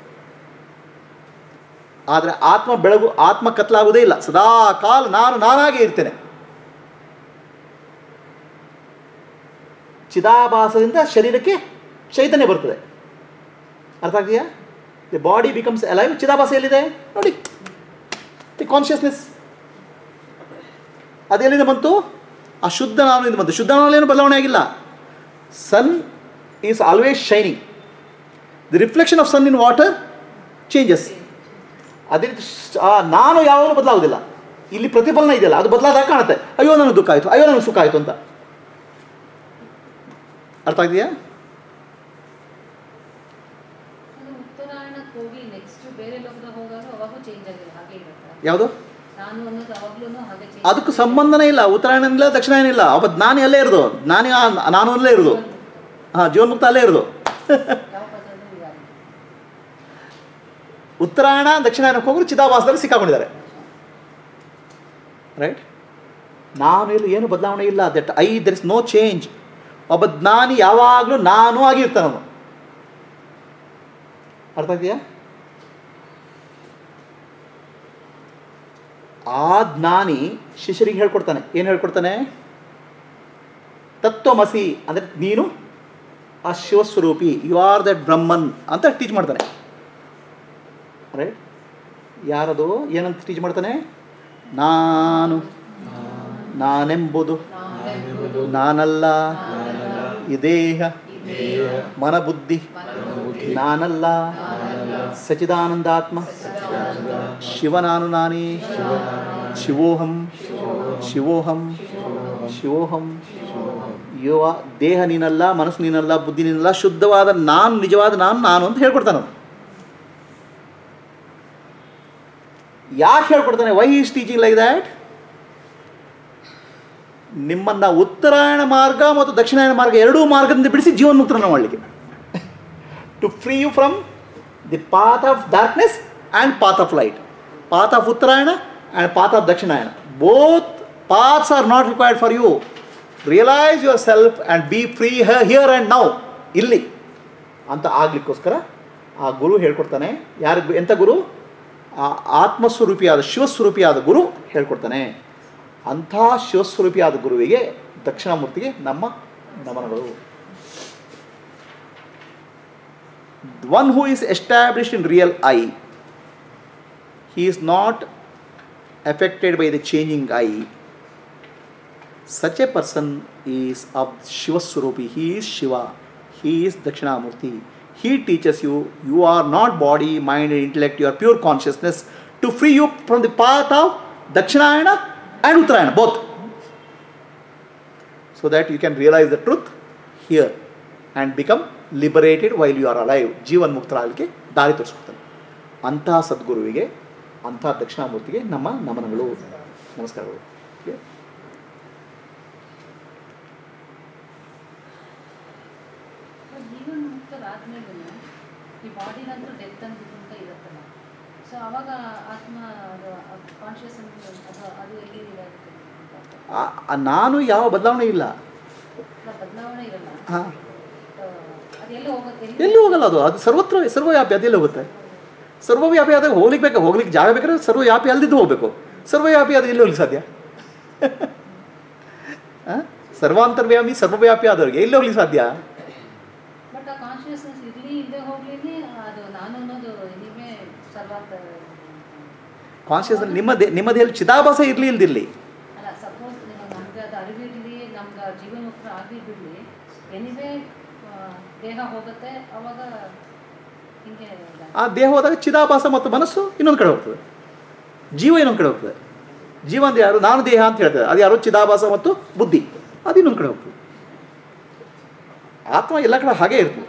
ಆದರೆ ಆತ್ಮ ಬೆಳಗು ಆತ್ಮ ಕತ್ಲಾಗುವುದೇ ಇಲ್ಲ ಸದಾ ಕಾಲ ನಾನು ನಾನಾಗೇ ಇರ್ತೇನೆ ಚಿದಾಭಾಸದಿಂದ ಶರೀರಕ್ಕೆ ಚೈತನ್ಯ ಬರ್ತದೆ ಅರ್ಥ ಆಗ್ತೀಯಾ ದಿ ಬಾಡಿ ಬಿಕಮ್ಸ್ ಅಲೈವ್ ಚಿದಾಭಾಸ ಎಲ್ಲಿದೆ ನೋಡಿ ದಿ ಕಾನ್ಷಿಯಸ್ನೆಸ್ ಅದೆಲ್ಲಿಂದ ಬಂತು ಆ ಶುದ್ಧ ನಾವಿನಿಂದ ಬಂತು ಶುದ್ಧ ನಾವೇನು ಬದಲಾವಣೆ ಆಗಿಲ್ಲ sun is always shining the reflection of sun in water changes ಅದೇ ರೀತಿ ಶ- ಆ ನಾನು ಯಾವಾಗಲೂ ಬದಲಾಗೋದಿಲ್ಲ ಇಲ್ಲಿ ಪ್ರತಿಫಲನ ಇದೆಯಲ್ಲ ಅದು ಬದಲಾದಾಗ ಕಾಣುತ್ತೆ ಅಯ್ಯೋ ನನಗೆ ದುಃಖ ಆಯಿತು ಅಯ್ಯೋ ನನಗೆ ಸುಖ ಆಯಿತು ಅಂತ ಅರ್ಥ ಆಗಿದೆಯಾ ಅದು ಉತ್ತರಾಯಣಕ್ಕೆ ಹೋಗಿ ನೆಕ್ಸ್ಟ್ ಬೇರೆ ಲೋಕದಾಗ ಹೋದಾಗ ಅವಾಗೂ ಚೇಂಜ್ ಆಗಿಲ್ಲ ಹಾಗೆ ಇರುತ್ತೆ ಯಾವುದು ನಾನು ಅನ್ನೋದು ಅವಾಗ್ಲೂ ಹಾಗೆ change ಅದಕ್ಕೂ ಸಂಬಂಧನೇ ಇಲ್ಲ ಉತ್ತರಾಯಣ ಇಲ್ಲ ದಕ್ಷಿಣಾಯನ ಇಲ್ಲ ಒಬ್ಬ ಜ್ಞಾನಿ ಅಲ್ಲೇ ಇರೋದು ಜ್ಞಾನಿ ಆ- ನಾನು ಅಲ್ಲೇ ಇರೋದು ಹಾಂ ಜೀವನ್ಮುಕ್ತ ಅಲ್ಲೇ ಇರೋದು ಯಾವ ಪದಲ್ಲೂ ಇಲ್ಲ ಉತ್ತರಾಯಣ ದಕ್ಷಿಣಾಯನಕ್ಕೆ ಹೋಗೋರು ಚಿದಾಭಾಸದಲ್ಲಿ ಸಿಕ್ಕಾಕೊಂಡಿದ್ದಾರೆ ರೈಟ್ ನಾನು ಇಲ್ಲಿ ಏನು ಬದಲಾವಣೆ ಇಲ್ಲ that I there is no change ಒಬ್ಬ ಜ್ಞಾನಿ ಯಾವಾಗಲೂ ನಾನು ಆಗಿರ್ತಾನೆ ಅವನು ಅರ್ಥ ಇದೆಯಾ ಆ ಜ್ಞಾನಿ ಶಿಷ್ಯರಿಗೆ ಹೇಳ್ಕೊಡ್ತಾನೆ ಏನು ಹೇಳ್ಕೊಡ್ತಾನೆ ತತ್ವಮಸಿ ಅಂದರೆ ನೀನು ಆ ಶಿವಸ್ವರೂಪಿ ಯು ಆರ್ ದಟ್ ಬ್ರಹ್ಮನ್ ಅಂತ ಟೀಚ್ ಮಾಡ್ತಾನೆ ರೈಟ್ ಯಾರದು ಏನಂತ ಟೀಚ್ ಮಾಡ್ತಾನೆ ನಾನು ನಾನೆಂಬುದು ನಾನಲ್ಲ ಈ ದೇಹ ಮನಬುದ್ಧಿ ನಾನಲ್ಲ ಸಚಿದಾನಂದಾತ್ಮ ಶಿವನಾನು ನಾನೇ ಶಿವೋಹಂ ಶಿವೋಹಂ ಶಿವೋಹಂ ಯುವ ದೇಹ ನೀನಲ್ಲ ಮನಸ್ಸು ನೀನಲ್ಲ ಬುದ್ಧಿ ನೀನಲ್ಲ ಶುದ್ಧವಾದ ನಾನು ನಿಜವಾದ ನಾನು ನಾನು ಅಂತ ಹೇಳ್ಕೊಡ್ತಾನೆ ಅವ್ನು. ಯಾಕೆ ಹೇಳ್ಕೊಡ್ತಾನೆ why is teaching like that ನಿಮ್ಮನ್ನ ಉತ್ತರಾಯಣ ಮಾರ್ಗ ಮತ್ತು ದಕ್ಷಿಣಾಯನ ಮಾರ್ಗ ಎರಡೂ ಮಾರ್ಗದಿಂದ ಬಿಡಿಸಿ ಜೀವನ್ಮುಕ್ತರನ್ನ ಮಾಡಲಿಕ್ಕೆ to free you from the path of darkness and path of light path of ಉತ್ತರಾಯಣ ಆ್ಯಂಡ್ ಪಾತ್ ಆಫ್ ದಕ್ಷಿಣಾಯನ both paths are not required for you realise yourself and be free here and now ಇಲ್ಲಿ ಅಂತ ಆಗ್ಲಿಕ್ಕೋಸ್ಕರ ಆ ಗುರು ಹೇಳ್ಕೊಡ್ತಾನೆ ಯಾರು ಎಂಥ ಗುರು ಆ ಆತ್ಮಸ್ವರೂಪಿಯಾದ ಶಿವಸ್ವರೂಪಿಯಾದ ಗುರು ಹೇಳ್ಕೊಡ್ತಾನೆ ಅಂಥ ಶಿವಸ್ವರೂಪಿಯಾದ ಗುರುವಿಗೆ ದಕ್ಷಿಣಾಮೂರ್ತಿಗೆ ನಮ್ಮ ನಮನಗಳು one who is established in real I he is not affected by the changing eye. Such a person is of Shiva Swarupi. He is Shiva. He is Dakshinamurti. He teaches you, you are not body, mind, and intellect, you are pure consciousness to free you from the path of Dakshinayana and Uttarayana, both. So that you can realize the truth here and become liberated while you are alive. ಜೀವನ್ ಮುಕ್ತರಾಗಲಿಕ್ಕೆ ದಾರಿ ತೋರಿಸ್ಕೊಡ್ತಾನೆ ಅಂತಹ ಸದ್ಗುರುವಿಗೆ ಅಂಥ ದಕ್ಷಿಣಾಮೂರ್ತಿಗೆ ನಮ್ಮ ನಮನಗಳು ನಮಸ್ಕಾರಗಳು Okay? ಜೀವನ ಮುಕ್ತರಾದ್ಮೇಲೆ ಈ ಬಾಡಿ ನಂತರ ಡೆತ್ ಅಂತ ಅಂತ ಇರುತ್ತಲ್ಲ ಸೊ ಅವಾಗ ಆತ್ಮ ಅದು ಕಾನ್ಷಿಯಸ್ ಅದು ಅದು ಎಲ್ಲಿ ಇದಾಗುತ್ತೆ ಆ- ಆ ನಾನು ಯಾವ ಬದಲಾವಣೆ ಇಲ್ಲ ಬದಲಾವಣೆ ಇರಲ್ಲ ಹಾಂ ಅದು ಎಲ್ಲಿ ಹೋಗುತ್ತೆ ಎಲ್ಲಿ ಹೋಗಲ್ಲ ಅದು ಅದು ಸರ್ವತ್ರ ಸರ್ವವ್ಯಾಪಿ ಅದೆಲ್ಲಿ ಹೋಗುತ್ತೆ ಸರ್ವವ್ಯಾಪಿ ಆದಾಗ ಹೋಗ್ಲಿಕ್ಕೆ ಬೇಕಾ ಹೋಗ್ಲಿಕ್ಕೆ ಜಾಗ ಬೇಕಾದ್ರೆ ಸರ್ವವ್ಯಾಪಿ ಅಲ್ದಿದ್ದು ಹೋಗಬೇಕು ಸರ್ವವ್ಯಾಪಿ ಅದು ಎಲ್ಲಿ ಹೋಗ್ಲಿಕ್ಕೆ ಸಾಧ್ಯ ಆ? ಸರ್ವಾಂತರ್ವ್ಯಾಮಿ ಸರ್ವವ್ಯಾಪಿ ಆದವ್ರಿಗೆ ಎಲ್ಲಿ ಹೋಗ್ಲಿಕ್ಕೆ ಸಾಧ್ಯ ಬಟ್ ಆ ಕಾನ್ಷಿಯಸ್ನೆಸ್ ಇರಲಿ ಇಲ್ಲದೆ ಹೋಗ್ಲಿ ಅದು ನಾನು ಅನ್ನೋದು ನೀವೇ ಸರ್ವಾಂತ ಕಾನ್ಷಿಯಸ್ ನಿಮ್ಮ ದೇ ನಿಮ್ಮ ದೇಹದಲ್ಲಿ ಚಿದಾಭಾಸ ಇರಲಿ ಇಲ್ದಿರಲಿ ಅಲ್ಲ ಸಪೋಸ್ ನಮ್ಗೆ ಅದು ಅರಿವಿರಲಿ ನಮ್ಗೆ ಜೀವನ ಮುಕ್ತ ಆಗಲಿ ಬಿಡಲಿ ಎನಿವೇ ದೇಹ ಹೋಗುತ್ತೆ ಅವಾಗ ಹಿಂಗೆ ಇದೆ. ಆ ದೇಹ ಹೋದಾಗ ಚಿದಾಭಾಸ ಮತ್ತು ಮನಸ್ಸು ಇನ್ನೊಂದು ಕಡೆ ಹೋಗ್ತದೆ ಜೀವ ಇನ್ನೊಂದು ಕಡೆ ಹೋಗ್ತದೆ ಜೀವ ಅಂದ್ರೆ ಯಾರು ನಾನು ದೇಹ ಅಂತ ಹೇಳ್ತಾರೆ ಅದು ಯಾರು ಚಿದಾಭಾಸ ಮತ್ತು ಬುದ್ಧಿ ಅದು ಇನ್ನೊಂದು ಕಡೆ ಹೋಗ್ತದೆ ಆತ್ಮ ಎಲ್ಲ ಕಡೆ ಹಾಗೆ ಇರ್ತದೆ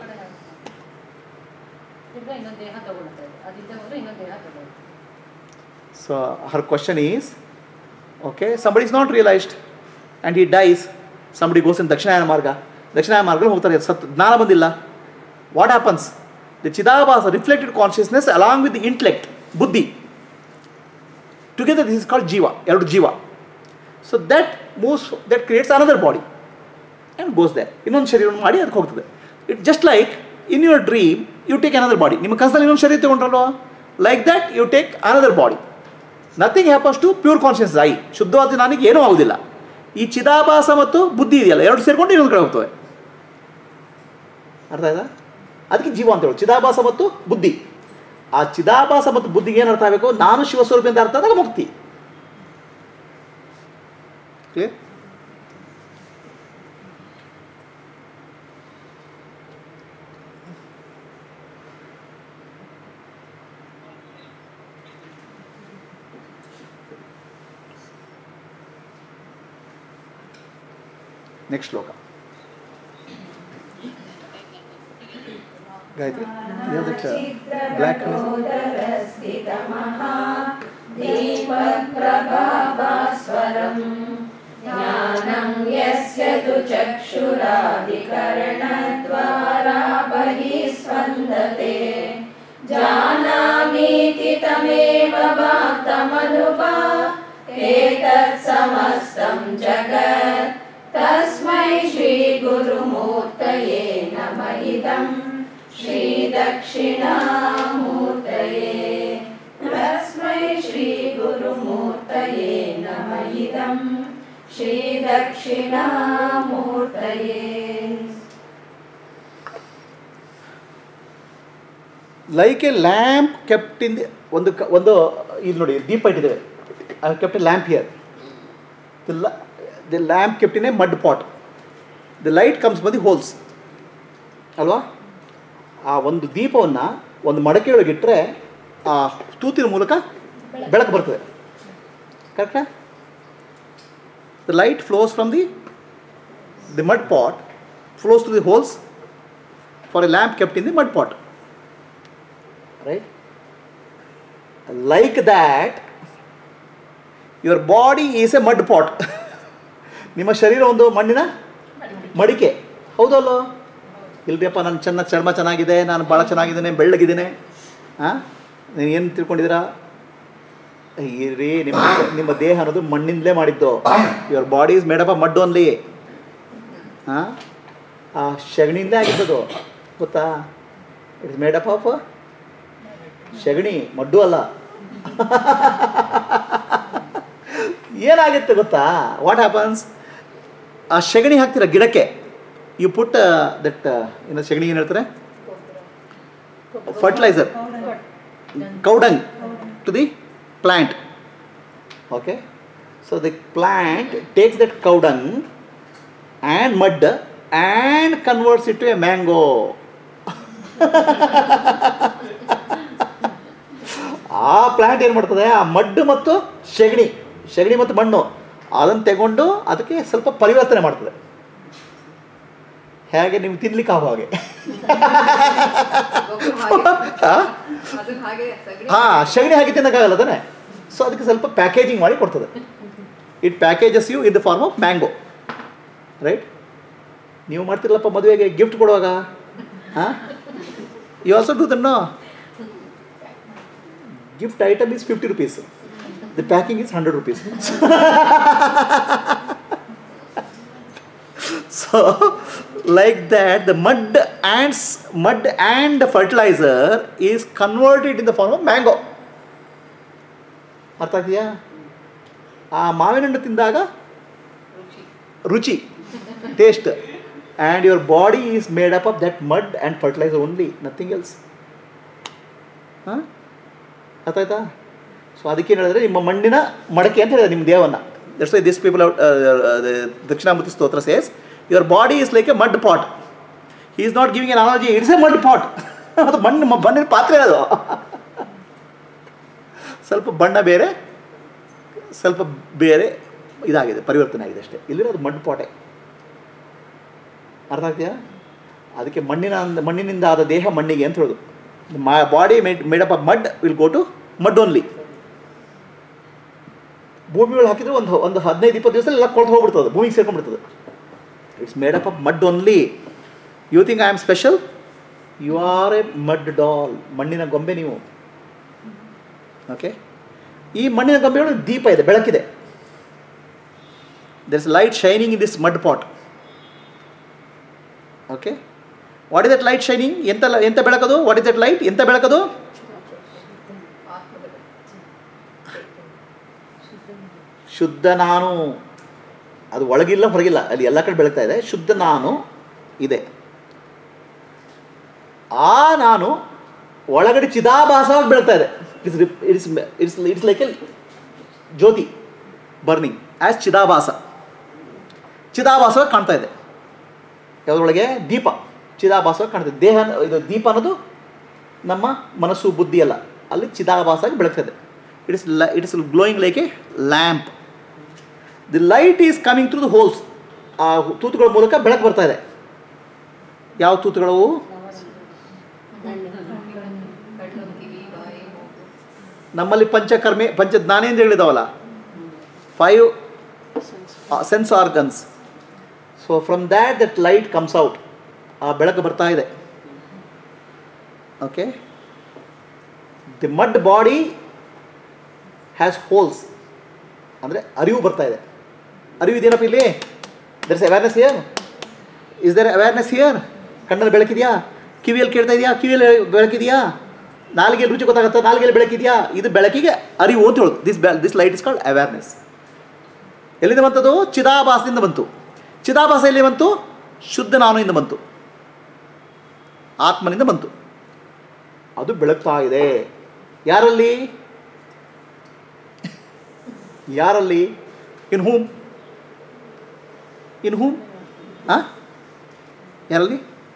ಇದ್ರೆ ಇನ್ನೊಂದು ದೇಹ ತಗೊಳ್ತಾ ಇದೆ ಅದಿದ್ದ ಹೋದ್ರೆ ಇನ್ನೊಂದು ದೇಹ ತಗೊಳ್ಳುತ್ತೆ So her question is, okay, somebody is not realized and he dies. Somebody goes in Dakshinayana Marga. Dakshinayana Marga ಹೋಗ್ತಾರೆ ಸತ್ ಜ್ಞಾನ ಬಂದಿಲ್ಲ ವಾಟ್ ಹ್ಯಾಪನ್ಸ್ ದ ಚಿದಾಭಾಸ reflected consciousness along with the intellect ಬುದ್ಧಿ ಟುಗೆದರ್ ದಿಸ್ ಇಸ್ ಕಾಲ್ಡ್ ಜೀವ ಎರಡು ಜೀವ so that moves that creates another body and goes there ಇನ್ನೊಂದು ಶರೀರವನ್ನು ಮಾಡಿ ಅದಕ್ಕೆ ಹೋಗ್ತದೆ it just like in your dream you take another body ನಿಮ್ಮ ಕನಸಲ್ಲಿ ಇನ್ನೊಂದು ಶರೀರ ತಗೊಂಡ್ರಲ್ವ like that you take another body nothing happens to pure conscious I ಶುದ್ಧವಾದ ನನಗೆ ಏನೂ ಆಗುವುದಿಲ್ಲ ಈ ಚಿದಾಭಾಸ ಮತ್ತು ಬುದ್ಧಿ ಇದೆಯಲ್ಲ ಎರಡು ಸೇರಿಕೊಂಡು ಇನ್ನೊಂದು ಕಡೆ ಹೋಗ್ತವೆ ಅರ್ಥ ಆಯ್ತಾ ಅದಕ್ಕೆ ಜೀವ ಅಂತ ಹೇಳಿ ಚಿದಾಭಾಸ ಮತ್ತು ಬುದ್ಧಿ ಆ ಚಿದಾಭಾಸ ಮತ್ತು ಬುದ್ಧಿಗೆ ಏನು ಅರ್ಥ ಆಗಬೇಕು ನಾನು ಶಿವಸ್ವರೂಪಿ ಅಂತ ಅರ್ಥ ಆದಾಗ ಮುಕ್ತಿ ಕ್ಲಿಯರ್ ನೆಕ್ಸ್ಟ್ ಶ್ಲೋಕ ಗಾಯತ್ರಿ ಬ್ಲ್ಯಾಕ್ दीपप्रभाभास्वरम् ज्ञानं यस्य तु चक्षुरादिकरणद्वारा बहिः स्पन्दते जानामीति तमेव वाक्तमनुपा एतत्समस्तं जगत् तस्मै श्रीगुरुमूर्तये नम इदम् श्रीदक्षिणामूर्तये तस्मै श्रीगुरुमूर्तये नम इदम् श्रीदक्षिणामूर्तये like a lamp kept in the ಒಂದು ಕ ಒಂದು ಇಲ್ಲಿ ನೋಡಿ ದೀಪ ಇಟ್ಟಿದ್ದೇವೆ I kept a lamp here the the lamp kept in a mud pot the light comes ಬದಿ ಹೋಲ್ಸ್ ಅಲ್ವಾ ಆ ಒಂದು ದೀಪವನ್ನು ಒಂದು ಮಡಕೆಯೊಳಗೆ ಇಟ್ಟರೆ ಆ ತೂತಿನ ಮೂಲಕ ಬೆಳಕು ಬರ್ತದೆ ಕರೆಕ್ಟಾ the light flows from the the mud pot flows to the holes for a lamp kept in the mud pot right like that your body is a mud pot ನಿಮ್ಮ ಶರೀರ ಒಂದು ಮಣ್ಣಿನ ಮಡಿಕೆ ಹೌದಲ್ಲೋ ಇಲ್ರಿಯಪ್ಪ ನಾನು ಚೆನ್ನ ಚರ್ಮ ಚೆನ್ನಾಗಿದೆ ನಾನು ಭಾಳ ಚೆನ್ನಾಗಿದ್ದೇನೆ ಬೆಳ್ಳಗಿದ್ದೇನೆ ಹಾಂ ನೀವು ಏನು ತಿಳ್ಕೊಂಡಿದ್ದೀರಾ ರೀ ನಿಮ್ಮ ನಿಮ್ಮ ದೇಹ ಅನ್ನೋದು ಮಣ್ಣಿಂದಲೇ ಮಾಡಿದ್ದು your body is made up of mud only ಹಾಂ ಆ ಸಗಣಿಯಿಂದಲೇ ಆಗಿದ್ದದು ಗೊತ್ತಾ ಇಟ್ ಇಸ್ ಮೇಡಪ್ ಆಫ್ ಸಗಣಿ ಮಡ್ಡು ಅಲ್ಲ ಏನಾಗುತ್ತೆ ಗೊತ್ತಾ ವಾಟ್ ಹ್ಯಾಪನ್ಸ್ ಆ ಸಗಣಿ ಹಾಕ್ತೀರ ಗಿಡಕ್ಕೆ ಯು ಪುಟ್ ದಟ್ ಏನೋ ಸಗಣಿ ಏನು ಹೇಳ್ತಾರೆ fertiliser cow dung to the plant okay so the plant takes that cow dung and mud and converts it to a mango ಆ ಪ್ಲ್ಯಾಂಟ್ ಏನು ಮಾಡ್ತದೆ ಆ ಮಡ್ಡು ಮತ್ತು ಸಗಣಿ ಸಗಣಿ ಮತ್ತು ಮಣ್ಣು ಅದನ್ನು ತಗೊಂಡು ಅದಕ್ಕೆ ಸ್ವಲ್ಪ ಪರಿವರ್ತನೆ ಮಾಡ್ತದೆ ಹೇಗೆ ನೀವು ತಿನ್ಲಿಕ್ಕೆ ಆಗೋ ಹಾಗೆ ಗೊಬ್ಬರ ಹಾಗೆ ಆ? ಅದನ್ನ ಹಾಗೆ ಸಗಣಿ ಹಾ ಸಗಣಿ ಹಾಕಿ ತಿನ್ನಕ್ಕಾಗಲ್ಲ ತಾನೆ ಸೊ ಅದಕ್ಕೆ ಸ್ವಲ್ಪ ಪ್ಯಾಕೇಜಿಂಗ್ ಮಾಡಿ ಕೊಡ್ತದೆ it packages you in the form of mango right ನೀವು ಮಾಡ್ತಿರಲ್ಲಪ್ಪ ಮದುವೆಗೆ ಗಿಫ್ಟ್ ಕೊಡುವಾಗ ಹಾಂ ಯು ಆಲ್ಸೋ ಡೂ ದನ್ನೋ gift item is fifty rupees the packing is hundred rupees so like that the mud and s- mud and the fertilizer is converted in the form of mango ಅರ್ಥ ಆಗ್ತೀಯಾ ಆ ಮಾವಿನ ಹಣ್ಣು ತಿಂದಾಗ ರುಚಿ taste and your body is made up of that mud and fertiliser only nothing else ಹಾಂ ಅರ್ಥ ಆಯ್ತಾ so ಅದಕ್ಕೆ ಏನು ಹೇಳಿದ್ರೆ ನಿಮ್ಮ ಮಣ್ಣಿನ ಮಡಕೆ ಅಂತ ಹೇಳಿದ್ರೆ ನಿಮ್ಮ ದೇವನ್ನ that's why this people out Dakshinamurthy Stotra says your body is like a mud pot he is not giving an analogy it's a mud pot ಅದು ಮಣ್ಣು ಮ- ಮಣ್ಣಿನ ಪಾತ್ರೆ ಅದು ಸ್ವಲ್ಪ ಬಣ್ಣ ಬೇರೆ ಸ್ವಲ್ಪ ಬೇರೆ ಇದಾಗಿದೆ ಪರಿವರ್ತನೆ ಆಗಿದೆ ಅಷ್ಟೇ ಇಲ್ಲಿರೋದು ಮಡ್ ಪಾಟೆ ಅರ್ಥ ಆಗ್ತೀಯಾ ಅದಕ್ಕೆ ಮಣ್ಣಿನ ಅಂದ- ಮಣ್ಣಿನಿಂದ ಆದ ದೇಹ ಮಣ್ಣಿಗೆ ಅಂತ ಹೇಳೋದು body made made up of mud will go to mud only ಭೂಮಿ ಒಳಗೆ ಹಾಕಿದ್ರೆ ಒಂದು ಒಂದು ಹದಿನೈದು ಇಪ್ಪತ್ತು ದಿವಸದಲ್ಲಿ ಎಲ್ಲ ಕೊಳ್ತು ಹೋಗ್ಬಿಡ್ತದೆ ಭೂಮಿಗೆ ಸೇರ್ಕೊಂಡ್ಬಿಡ್ತದೆ it's made up of mud only you think I am special you are a mud doll ಮಣ್ಣಿನ ಗೊಂಬೆ ನೀವು ಓಕೆ ಈ ಮಣ್ಣಿನ ಗೊಂಬೆ ಒಳಗೆ ದೀಪ ಇದೆ ಬೆಳಕಿದೆ there is light shining in this mud pot okay what is that light shining ಎಂತ ಲ- ಎಂತ ಬೆಳಕದು ವಾಟ್ ಇಸ್ ದಟ್ ಲೈಟ್ ಎಂತ ಬೆಳಕದು ಆತ್ಮದಲ್ಲಿ ಶುದ್ಧ ನಾನು ಅದು ಒಳಗಿಲ್ಲ ಹೊರಗಿಲ್ಲ ಅಲ್ಲಿ ಎಲ್ಲ ಕಡೆ ಬೆಳಗ್ತಾ ಇದೆ ಶುದ್ಧ ನಾನು ಇದೆ ಆ ನಾನು ಒಳಗಡೆ ಚಿದಾಭಾಸವಾಗಿ ಬೆಳಗ್ತಾ ಇದೆ it's it's it's it's like a ಜ್ಯೋತಿ ಬರ್ನಿಂಗ್ ಆ್ಯಸ್ ಚಿದಾಭಾಸ ಚಿದಾಭಾಸವಾಗಿ ಕಾಣ್ತಾ ಇದೆ ಯಾವುದ್ರೊಳಗೆ ದೀಪ ಚಿದಾಭಾಸವಾಗಿ ಕಾಣ್ತದೆ ದೇಹ ಇದು ದೀಪ ಅನ್ನೋದು ನಮ್ಮ ಮನಸ್ಸು ಬುದ್ಧಿ ಅಲ್ಲ ಅಲ್ಲಿ ಚಿದಾಭಾಸವಾಗಿ ಬೆಳಗ್ತದೆ it is it is glowing like a lamp the light is coming through the holes ಆ ತೂತುಗಳ ಮೂಲಕ ಬೆಳಕು ಬರ್ತಾ ಇದೆ ಯಾವ ತೂತುಗಳು ಕಣ್ಣು ಕಿವಿ ಬಾಯಿ ಮೂಗು ನಮ್ಮಲ್ಲಿ ಪಂಚಕರ್ಮೆ ಪಂಚ ಜ್ಞಾನೇಂದ್ರಿಯಗಳಿದಾವಲ್ಲ five sense organs so from that that light comes out ಆ ಬೆಳಕು ಬರ್ತಾ ಇದೆ okay the mud body has holes ಅಂದರೆ ಅರಿವು ಬರ್ತಾ ಇದೆ ಅರಿವು ಇದೇನಪ್ಪ ಇಲ್ಲಿ there is awareness here is there awareness here ಕಣ್ಣಲ್ಲಿ ಬೆಳಕಿದೆಯಾ ಕಿವಿಯಲ್ಲಿ ಕೇಳ್ತಾ ಇದೆಯಾ ಕಿವಿಯಲ್ಲಿ ಬೆಳಕಿದೆಯಾ ನಾಲಿಗೆಯಲ್ಲಿ ರುಚಿ ಗೊತ್ತಾಗುತ್ತಾ ನಾಲಿಗೆಯಲ್ಲಿ ಬೆಳಕಿದೆಯಾ ಇದು ಬೆಳಕಿಗೆ ಅರಿವು ಅಂತ ಹೇಳೋದು this bell this light is called awareness ಎಲ್ಲಿಂದ ಬಂತದು ಚಿದಾಭಾಸದಿಂದ ಬಂತು ಚಿದಾಭಾಸ ಎಲ್ಲಿ ಬಂತು ಶುದ್ಧ ನಾನುಯಿಂದ ಬಂತು ಆತ್ಮನಿಂದ ಬಂತು ಅದು ಬೆಳಗ್ತಾ ಇದೆ ಯಾರಲ್ಲಿ ಯಾರಲ್ಲಿ ಇನ್ ಹೂಮ್ ಇನ್ ಹೂಮ್ ಆ ಯಾರಲ್ಲಿ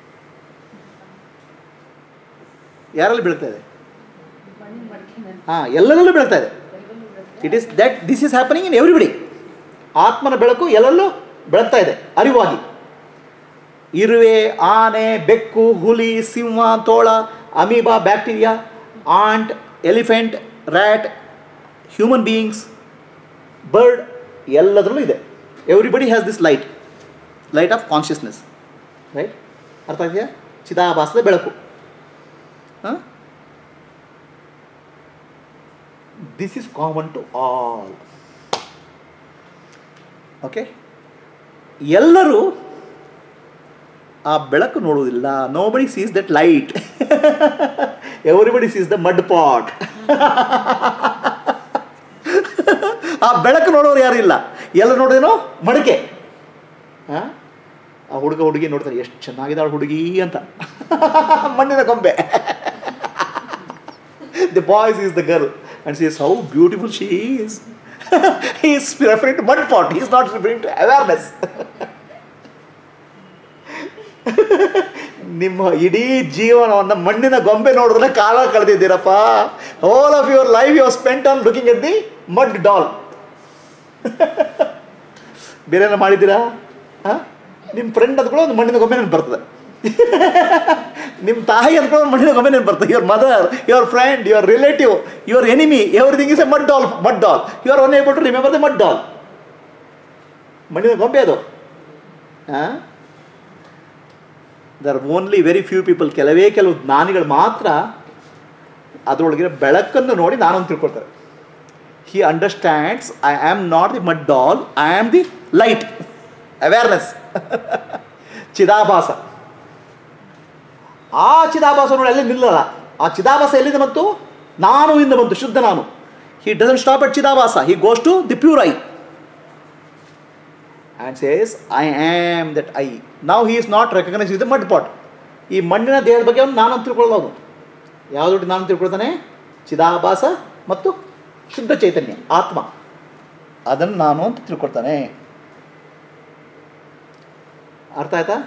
ಯಾರಲ್ಲಿ ಬೆಳಗ್ತಾ ಇದೆ ಮಣ್ಣಿನ ಮಡಿಕೆನಲ್ಲಿ ಹಾಂ ಎಲ್ಲರಲ್ಲೂ ಬೆಳಗ್ತಾ ಇದೆ it is that this is happening in everybody ಆತ್ಮನ ಬೆಳಕು ಎಲ್ಲರಲ್ಲೂ ಬೆಳಗ್ತಾ ಇದೆ ಅರಿವಾಗಿ ಇರುವೆ ಆನೆ ಬೆಕ್ಕು ಹುಲಿ ಸಿಂಹ ತೋಳ amoeba bacteria ant elephant rat human beings bird ಎಲ್ಲದರಲ್ಲೂ ಇದೆ everybody has this light light of consciousness right ಅರ್ಥ ಆಗಿದೆಯಾ ಚಿದಾಭಾಸದ ಬೆಳಕು ಹಾಂ this is common to all okay ಎಲ್ಲರೂ ಆ ಬೆಳಕು ನೋಡುವುದಿಲ್ಲ nobody sees that light everybody sees the mud pot ಆ ಬೆಳಕು ನೋಡೋರು ಯಾರು ಇಲ್ಲ ಎಲ್ಲ ನೋಡೋದೇನೋ ಮಡಕೆ ಆ? ಆ ಹುಡುಗ ಹುಡುಗಿ ನೋಡ್ತಾರೆ ಎಷ್ಟು ಚೆನ್ನಾಗಿದ್ದಾಳೆ ಹುಡುಗಿ ಅಂತ ಮಣ್ಣಿನ ಗೊಂಬೆ the boy sees the girl and says how beautiful she is. he is referring to mud pot. He is not referring to awareness. ನಿಮ್ಮ ಇಡೀ ಜೀವನವನ್ನು ಮಣ್ಣಿನ ಗೊಂಬೆ ನೋಡಿದ್ರೆ ಕಾಲ ಕಳೆದಿದ್ದೀರಪ್ಪ all of your life you spent on looking at the mud doll ಬೇರೆಲ್ಲ ಮಾಡಿದ್ದೀರಾ ಹಾಂ ನಿಮ್ಮ ಫ್ರೆಂಡ್ ಅಂದ್ಕೊಳ್ಳೋ ಒಂದು ಮಣ್ಣಿನ ಗೊಂಬೆ ನೆನಪು ಬರ್ತದೆ ನಿಮ್ಮ ತಾಯಿ ಅಂದ್ಕೊಳ್ಳೋ ಮಣ್ಣಿನ ಗೊಂಬೆ ನೆನಪು ಬರ್ತದೆ your mother your friend your relative your enemy everything is a mud doll mud doll you are one able to remember the mud doll ಮಣ್ಣಿನ ಗೊಂಬೆ ಅದು ಹಾಂ there only very few people ಕೆಲವೇ ಕೆಲವು ಜ್ಞಾನಿಗಳು ಮಾತ್ರ ಅದರೊಳಗಿರೋ ಬೆಳಕನ್ನು ನೋಡಿ ನಾನು ಅಂತ ತಿಳ್ಕೊಳ್ತಾರೆ he understands I am not the mud doll I am the light awareness ಚಿದಾಭಾಸ ಆ ಚಿದಾಭಾಸ ನೋಡಿ ಅಲ್ಲಿ ನಿಲ್ಲಲ್ಲ ಆ ಚಿದಾಭಾಸ ಎಲ್ಲಿಂದ ಬಂತು ನಾನು ಇಂದ ಬಂತು ಶುದ್ಧ ನಾನು ಹಿ ಡಸನ್ ಸ್ಟಾಪ್ ಅಟ್ ಚಿದಾಭಾಸ he goes to the pure I and says I am that I ನಾವು he is not recognise with mud pot ಈ ಮಣ್ಣಿನ ದೇಹದ ಬಗ್ಗೆ ಅವ್ನು ನಾನು ಅಂತ ತಿಳ್ಕೊಳ್ಳೋದು ಯಾವುದು ನಾನು ತಿಳ್ಕೊಳ್ತಾನೆ ಚಿದಾಭಾಸ ಮತ್ತು ಶುದ್ಧ ಚೈತನ್ಯ ಆತ್ಮ ಅದನ್ನು ನಾನು ಅಂತ ತಿಳ್ಕೊಳ್ತಾನೆ ಅರ್ಥ ಆಯ್ತಾ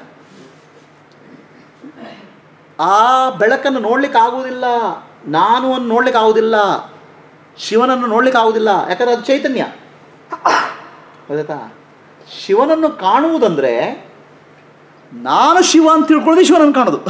ಆ ಬೆಳಕನ್ನು ನೋಡ್ಲಿಕ್ಕೆ ಆಗುವುದಿಲ್ಲ ನಾನು ಅನ್ನು ನೋಡ್ಲಿಕ್ಕೆ ಆಗುವುದಿಲ್ಲ ಶಿವನನ್ನು ನೋಡ್ಲಿಕ್ಕೆ ಆಗುವುದಿಲ್ಲ ಯಾಕಂದ್ರೆ ಅದು ಚೈತನ್ಯ ಗೊತ್ತಾಯ್ತಾ ಶಿವನನ್ನು ಕಾಣುವುದಂದ್ರೆ ನಾನು ಶಿವ ಅಂತ ತಿಳ್ಕೊಳ್ಳೋದು ಶಿವನನ್ನು ಕಾಣೋದು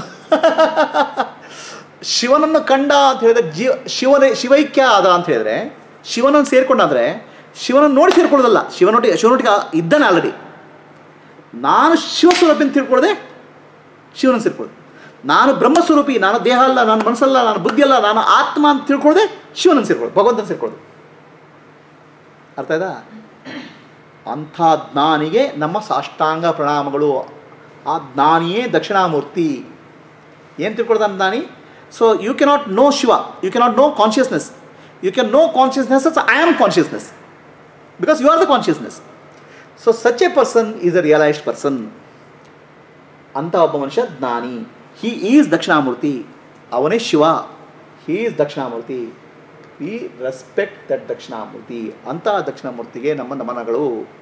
ಶಿವನನ್ನು ಕಂಡ ಅಂತ ಹೇಳಿದ್ರೆ ಜೀವ ಶಿವನೇ ಶಿವೈಕ್ಯ ಆದ ಅಂತ ಹೇಳಿದ್ರೆ ಶಿವನನ್ನು ಸೇರ್ಕೊಂಡಾದ್ರೆ ಶಿವನನ್ನು ನೋಡಿ ಸೇರ್ಕೊಳ್ಳೋದಲ್ಲ ಶಿವನೊಟ್ಟಿಗೆ ಶಿವನೊಟ್ಟಿಗೆ ಇದ್ದಾನೆ ಆಲ್ರೆಡಿ ನಾನು ಶಿವಸ್ವರೂಪಿ ಅಂತ ತಿಳ್ಕೊಳ್ಳದೆ ಶಿವನನ್ನು ಸೇರ್ಕೊಳ್ಳೋದು ನಾನು ಬ್ರಹ್ಮಸ್ವರೂಪಿ ನಾನು ದೇಹ ಅಲ್ಲ ನಾನು ಮನಸ್ಸಲ್ಲ ನಾನು ಬುದ್ಧಿ ಅಲ್ಲ ನಾನು ಆತ್ಮ ಅಂತ ತಿಳ್ಕೊಳ್ಳದೆ ಶಿವನನ್ನು ಸೇರ್ಕೊಳ್ಳೋದು ಭಗವಂತನ ಸೇರ್ಕೊಳ್ಳೋದು ಅರ್ಥ ಆಯ್ತಾ ಅಂಥ ಜ್ಞಾನಿಗೆ ನಮ್ಮ ಸಾಷ್ಟಾಂಗ ಪ್ರಣಾಮಗಳು ಆ ಜ್ಞಾನಿಯೇ ದಕ್ಷಿಣಾಮೂರ್ತಿ ಏನು ತಿಳ್ಕೊಳ್ತಾನೆ ಜ್ಞಾನಿ so you cannot know Shiva you cannot know consciousness you can know consciousness I am consciousness because you are the consciousness so such a person is a realised person ಅಂತ ಒಬ್ಬ ಮನುಷ್ಯ ಜ್ಞಾನಿ ಹಿ ಈಸ್ ದಕ್ಷಿಣಾಮೂರ್ತಿ ಅವನೇ Shiva he is Dakshinamurthy we respect that Dakshinamurthy ಅಂತ ದಕ್ಷಿಣಾಮೂರ್ತಿಗೆ ನಮ್ಮ ನಮನಗಳು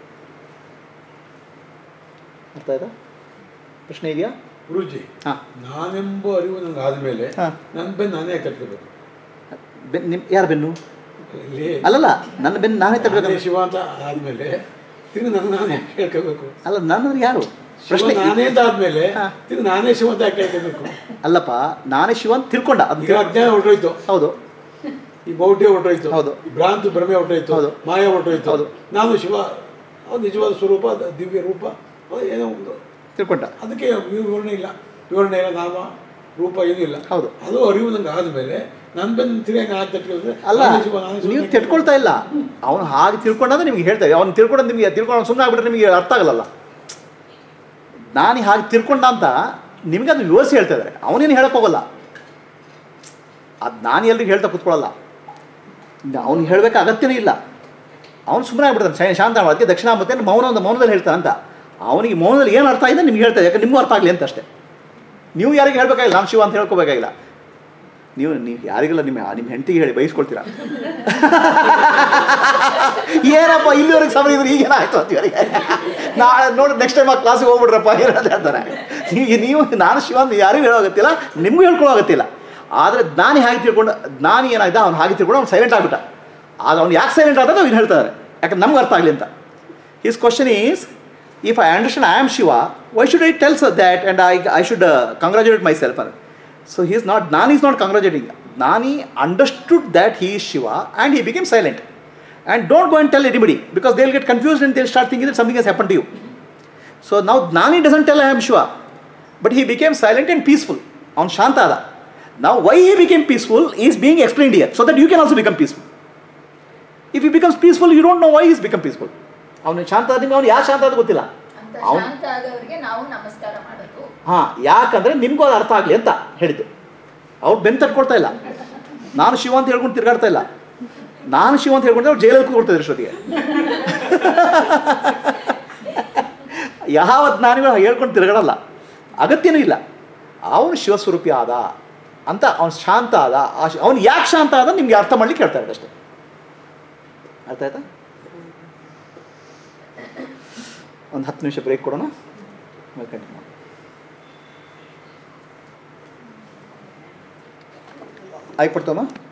ಅರ್ಥ ಆಯ್ತಾ ಪ್ರಶ್ನೆ ಇದೆಯಾ ಗುರುಜಿ ಹಾಂ ನಾನೆಂಬ ಅರಿವು ನನಗೆ ಆದಮೇಲೆ ಹಾ. ನನ್ನ ಬೆನ್ನು ನಾನೇ ಕಟ್ಕೋಬೇಕು ಬೆನ್ ನಿಮ್ಮ ಯಾರು ಬೆನ್ನು ಇಲ್ಲಿ ಅಲ್ಲಲ್ಲ ನನ್ನ ಬೆನ್ನು ನಾನೇ ನಾನೇ ತರಬೇಕು ಶಿವ ಅಂತ ಆದ್ಮೇಲೆ ತಿರ್ಗಿ ನನ್ನ ನಾನೇ ಕೇಳ್ಕೋಬೇಕು ಅಲ್ಲ ನಾನು ಯಾರು ಶಿವ ಪ್ರಶ್ನೆ ನಾನೇ ಅಂತ ಆದ್ಮೇಲೆ ಹಾ. ತಿರ್ಗಿ ನಾನೇ ಶಿವ ಅಂತ ಯಾಕೆ ಕೇಳ್ಕೋಬೇಕು ಅಲ್ಲಪ್ಪ ನಾನೇ ಶಿವ ಅಂತ ತಿಳ್ಕೊಂಡ ಅದು ಈಗ ಅಜ್ಞಾನ ಹೊರಟೋಯ್ತು ಹೌದು ಈ ಬೌಢ್ಯ ಹೊರಟೋಯ್ತು ಹೌದು. ಈ ಭ್ರಾಂತಿ ಭ್ರಮೆ ಹೊರಟೋಯ್ತು ಹೌದು. ಮಾಯ ಹೊರಟೋಯ್ತು ಹೌದು. ನಾನು ಶಿವ ಅದು ನಿಜವಾದ ಸ್ವರೂಪ ಅದು ದಿವ್ಯ ರೂಪ ಅದು ಏನೋ ಒಂದು ತಿಳ್ಕೊಂಡ ಅದಕ್ಕೆ ವಿವರಣೆ ಇಲ್ಲ ವಿವರಣೆ ಇಲ್ಲ ನಾಮ ರೂಪ ಏನೂ ಇಲ್ಲ ಹೌದು. ಅದು ಅರಿವು ನಂಗೆ ಆದಮೇಲೆ ನನ್ನ ಬೆನ್ನು ತಿರುಗಿ ನಾನು ತಟ್ಟಿದ್ರೆ ಅಲ್ಲ ನಾನೇ ಶಿವ, ನಾನೇ ಶಿವ ನೀವು ಅಂತ ತಿಳ್ಕೊಳ್ತಾ ಇಲ್ಲ ಅವನು ಹಾಗೆ ತಿಳ್ಕೊಂಡಂದ್ರೆ ನಿಮ್ಗೆ ಹೇಳ್ತಾರೆ ಅವ್ನು ತಿಳ್ಕೊಂಡ ನಿಮಗೆ ತಿಳ್ಕೊಂಡು ಸುಮ್ಮನೆ ಆಗ್ಬಿಟ್ರೆ ನಿಮಗೆ ಅರ್ಥ ಆಗಲ್ಲ ನಾನು ಹಾಗೆ ತಿಳ್ಕೊಂಡ ಅಂತ ನಿಮಗೆ ಅದು ವಿವರಿಸಿ ಹೇಳ್ತಾ ಇದ್ದಾರೆ ಅವನೇನು ಹೇಳಕ್ ಹೋಗಲ್ಲ ಅದು ನಾನು ಎಲ್ರಿಗೂ ಹೇಳ್ತಾ ಕೂತ್ಕೊಳ್ಳಲ್ಲ ಅವ್ನು ಹೇಳಬೇಕು ಅಗತ್ಯನೇ ಇಲ್ಲ ಅವನು ಸುಮ್ಮನೆ ಆಗ್ಬಿಡ್ತಾನೆ ಶಾ- ಶಾಂತ ಆಗ್- ಅದಕ್ಕೆ ದಕ್ಷಿಣಾಮೂರ್ತಿ ಅಂದ್ರೆ ಮೌನ ಒಂದು ಮೌನದಲ್ಲಿ ಹೇಳ್ತಾನೆ ಅಂತ ಅವನಿಗೆ ಮೌನದಲ್ಲಿ ಏನು ಅರ್ಥ ಇದೆ ನಿಮ್ಗೆ ಹೇಳ್ತಾರೆ ಯಾಕಂದ್ರೆ ನಿಮಗೂ ಅರ್ಥ ಆಗಲಿ ಅಂತ ಅಷ್ಟೇ ನೀವು ಯಾರಿಗೆ ಹೇಳ್ಬೇಕಾಗಿಲ್ಲ ನಾನು ಶಿವ ಅಂತ ಹೇಳ್ಕೋಬೇಕಾಗಿಲ್ಲ ನೀವು ನೀವು ಯಾರಿಗೆಲ್ಲ ನಿಮ್ಮ ನಿಮ್ಮ ಹೆಂಡತಿಗೆ ಹೇಳಿ ಬಯಸ್ಕೊಳ್ತೀರಾ ಏನಪ್ಪ ಇಲ್ಲಿವರೆಗೆ ಸಮಯ ಇದ್ರೆ ಈಗೇನಾಯ್ತು ಅಂತ ಇವರಿಗೆ ನಾಳೆ ನೋಡಿ ನೆಕ್ಸ್ಟ್ ಟೈಮ್ ಆ ಕ್ಲಾಸಿಗೆ ಹೋಗ್ಬಿಡ್ರಪ್ಪ ಏನಂತ ಹೇಳ್ತಾರೆ ನೀವು ನೀವು ನಾನು ಶಿವ ಅಂತ ಯಾರಿಗೂ ಹೇಳೋಗತ್ತಿಲ್ಲ ನಿಮಗೂ ಹೇಳ್ಕೊಳ್ಳೋಗತ್ತಿಲ್ಲ ಆದರೆ ಜ್ಞಾನಿ ಹಾಗೆ ತಿಳ್ಕೊಂಡು ಜ್ಞಾನಿ ಏನಾಯ್ತು ಅವ್ನು ಹಾಗೆ ತಿಳ್ಕೊಂಡು ಅವ್ನು ಸೈಲೆಂಟ್ ಆಗ್ಬಿಟ್ಟ ಆಗ ಅವ್ನು ಯಾಕೆ ಸೈಲೆಂಟ್ ಆದ ಅವ್ನು ಹೇಳ್ತಾರೆ ಯಾಕಂದ್ರೆ ನಮ್ಗೆ ಅರ್ಥ ಆಗಲಿ ಅಂತ his question is if I understand I am Shiva why should I tells that and I I should congratulate myself so he is not ನಾನ್ ಈಸ್ ನಾಟ್ ಕಂಗ್ರ್ಯಾಚುಲೇಟಿಂಗ್ ನಾನಿ understood that he is Shiva and he became silent and don't go and tell anybody because they will get confused and they start thinking that something has happen to you so ನಾವು ಜ್ಞಾನಿ doesn't tell I am Shiva but he became silent and peaceful ಅವ್ನು ಶಾಂತ ಆದ ನಾವು why he became peaceful is being explained here so that you can also become peaceful if you becomes peaceful you don't know why is become peaceful ಅವನು ಶಾಂತ ಆದ ನಿಮ್ಗೆ ಅವ್ನು ಯಾಕೆ ಶಾಂತ ಆದ ಗೊತ್ತಿಲ್ಲ ಅಂತ ಅವ್ನು ಶಾಂತ ಆದವರಿಗೆ ನಾವು ನಮಸ್ಕಾರ ಮಾಡೋದು ಹಾಂ ಯಾಕಂದರೆ ನಿಮಗೂ ಅದು ಅರ್ಥ ಆಗಲಿ ಅಂತ ಹೇಳಿದ್ದು ಅವ್ರು ಬೆನ್ನು ತಟ್ಕೊಳ್ತಾ ಇಲ್ಲ ನಾನು ಶಿವ ಅಂತ ಹೇಳ್ಕೊಂಡು ತಿರ್ಗಾಡ್ತಾ ಇಲ್ಲ ನಾನು ಶಿವ ಅಂತ ಹೇಳ್ಕೊಂಡ್ರೆ ಅವ್ರು ಜೈಲಲ್ಲಿ ಕೂತ್ಕೊಳ್ತಿದ್ರು ಅಷ್ಟೊತ್ತಿಗೆ ಯಾವ ಜ್ಞಾನಿಗಳು ಹೇಳ್ಕೊಂಡು ತಿರ್ಗಾಡಲ್ಲ ಅಗತ್ಯನೂ ಇಲ್ಲ ಅವನು ಶಿವಸ್ವರೂಪಿ ಆದ ಅಂತ ಅವನು ಶಾಂತ ಆದ ಆ ಅವನು ಯಾಕೆ ಶಾಂತ ಆದ ನಿಮ್ಗೆ ಅರ್ಥ ಮಾಡ್ಲಿಕ್ಕೆ ಹೇಳ್ತಾ ಇರೋದು ಅಷ್ಟೇ ಅರ್ಥ ಆಯ್ತಾ ಒಂದು ಹತ್ತು ನಿಮಿಷ ಬ್ರೇಕ್ ಕೊಡೋಣ ಆಮೇಲೆ ಕಂಟಿನ್ಯೂ ಮಾಡೋಣ ಆಯ್ತು ಪಡ್ತಮ್ಮ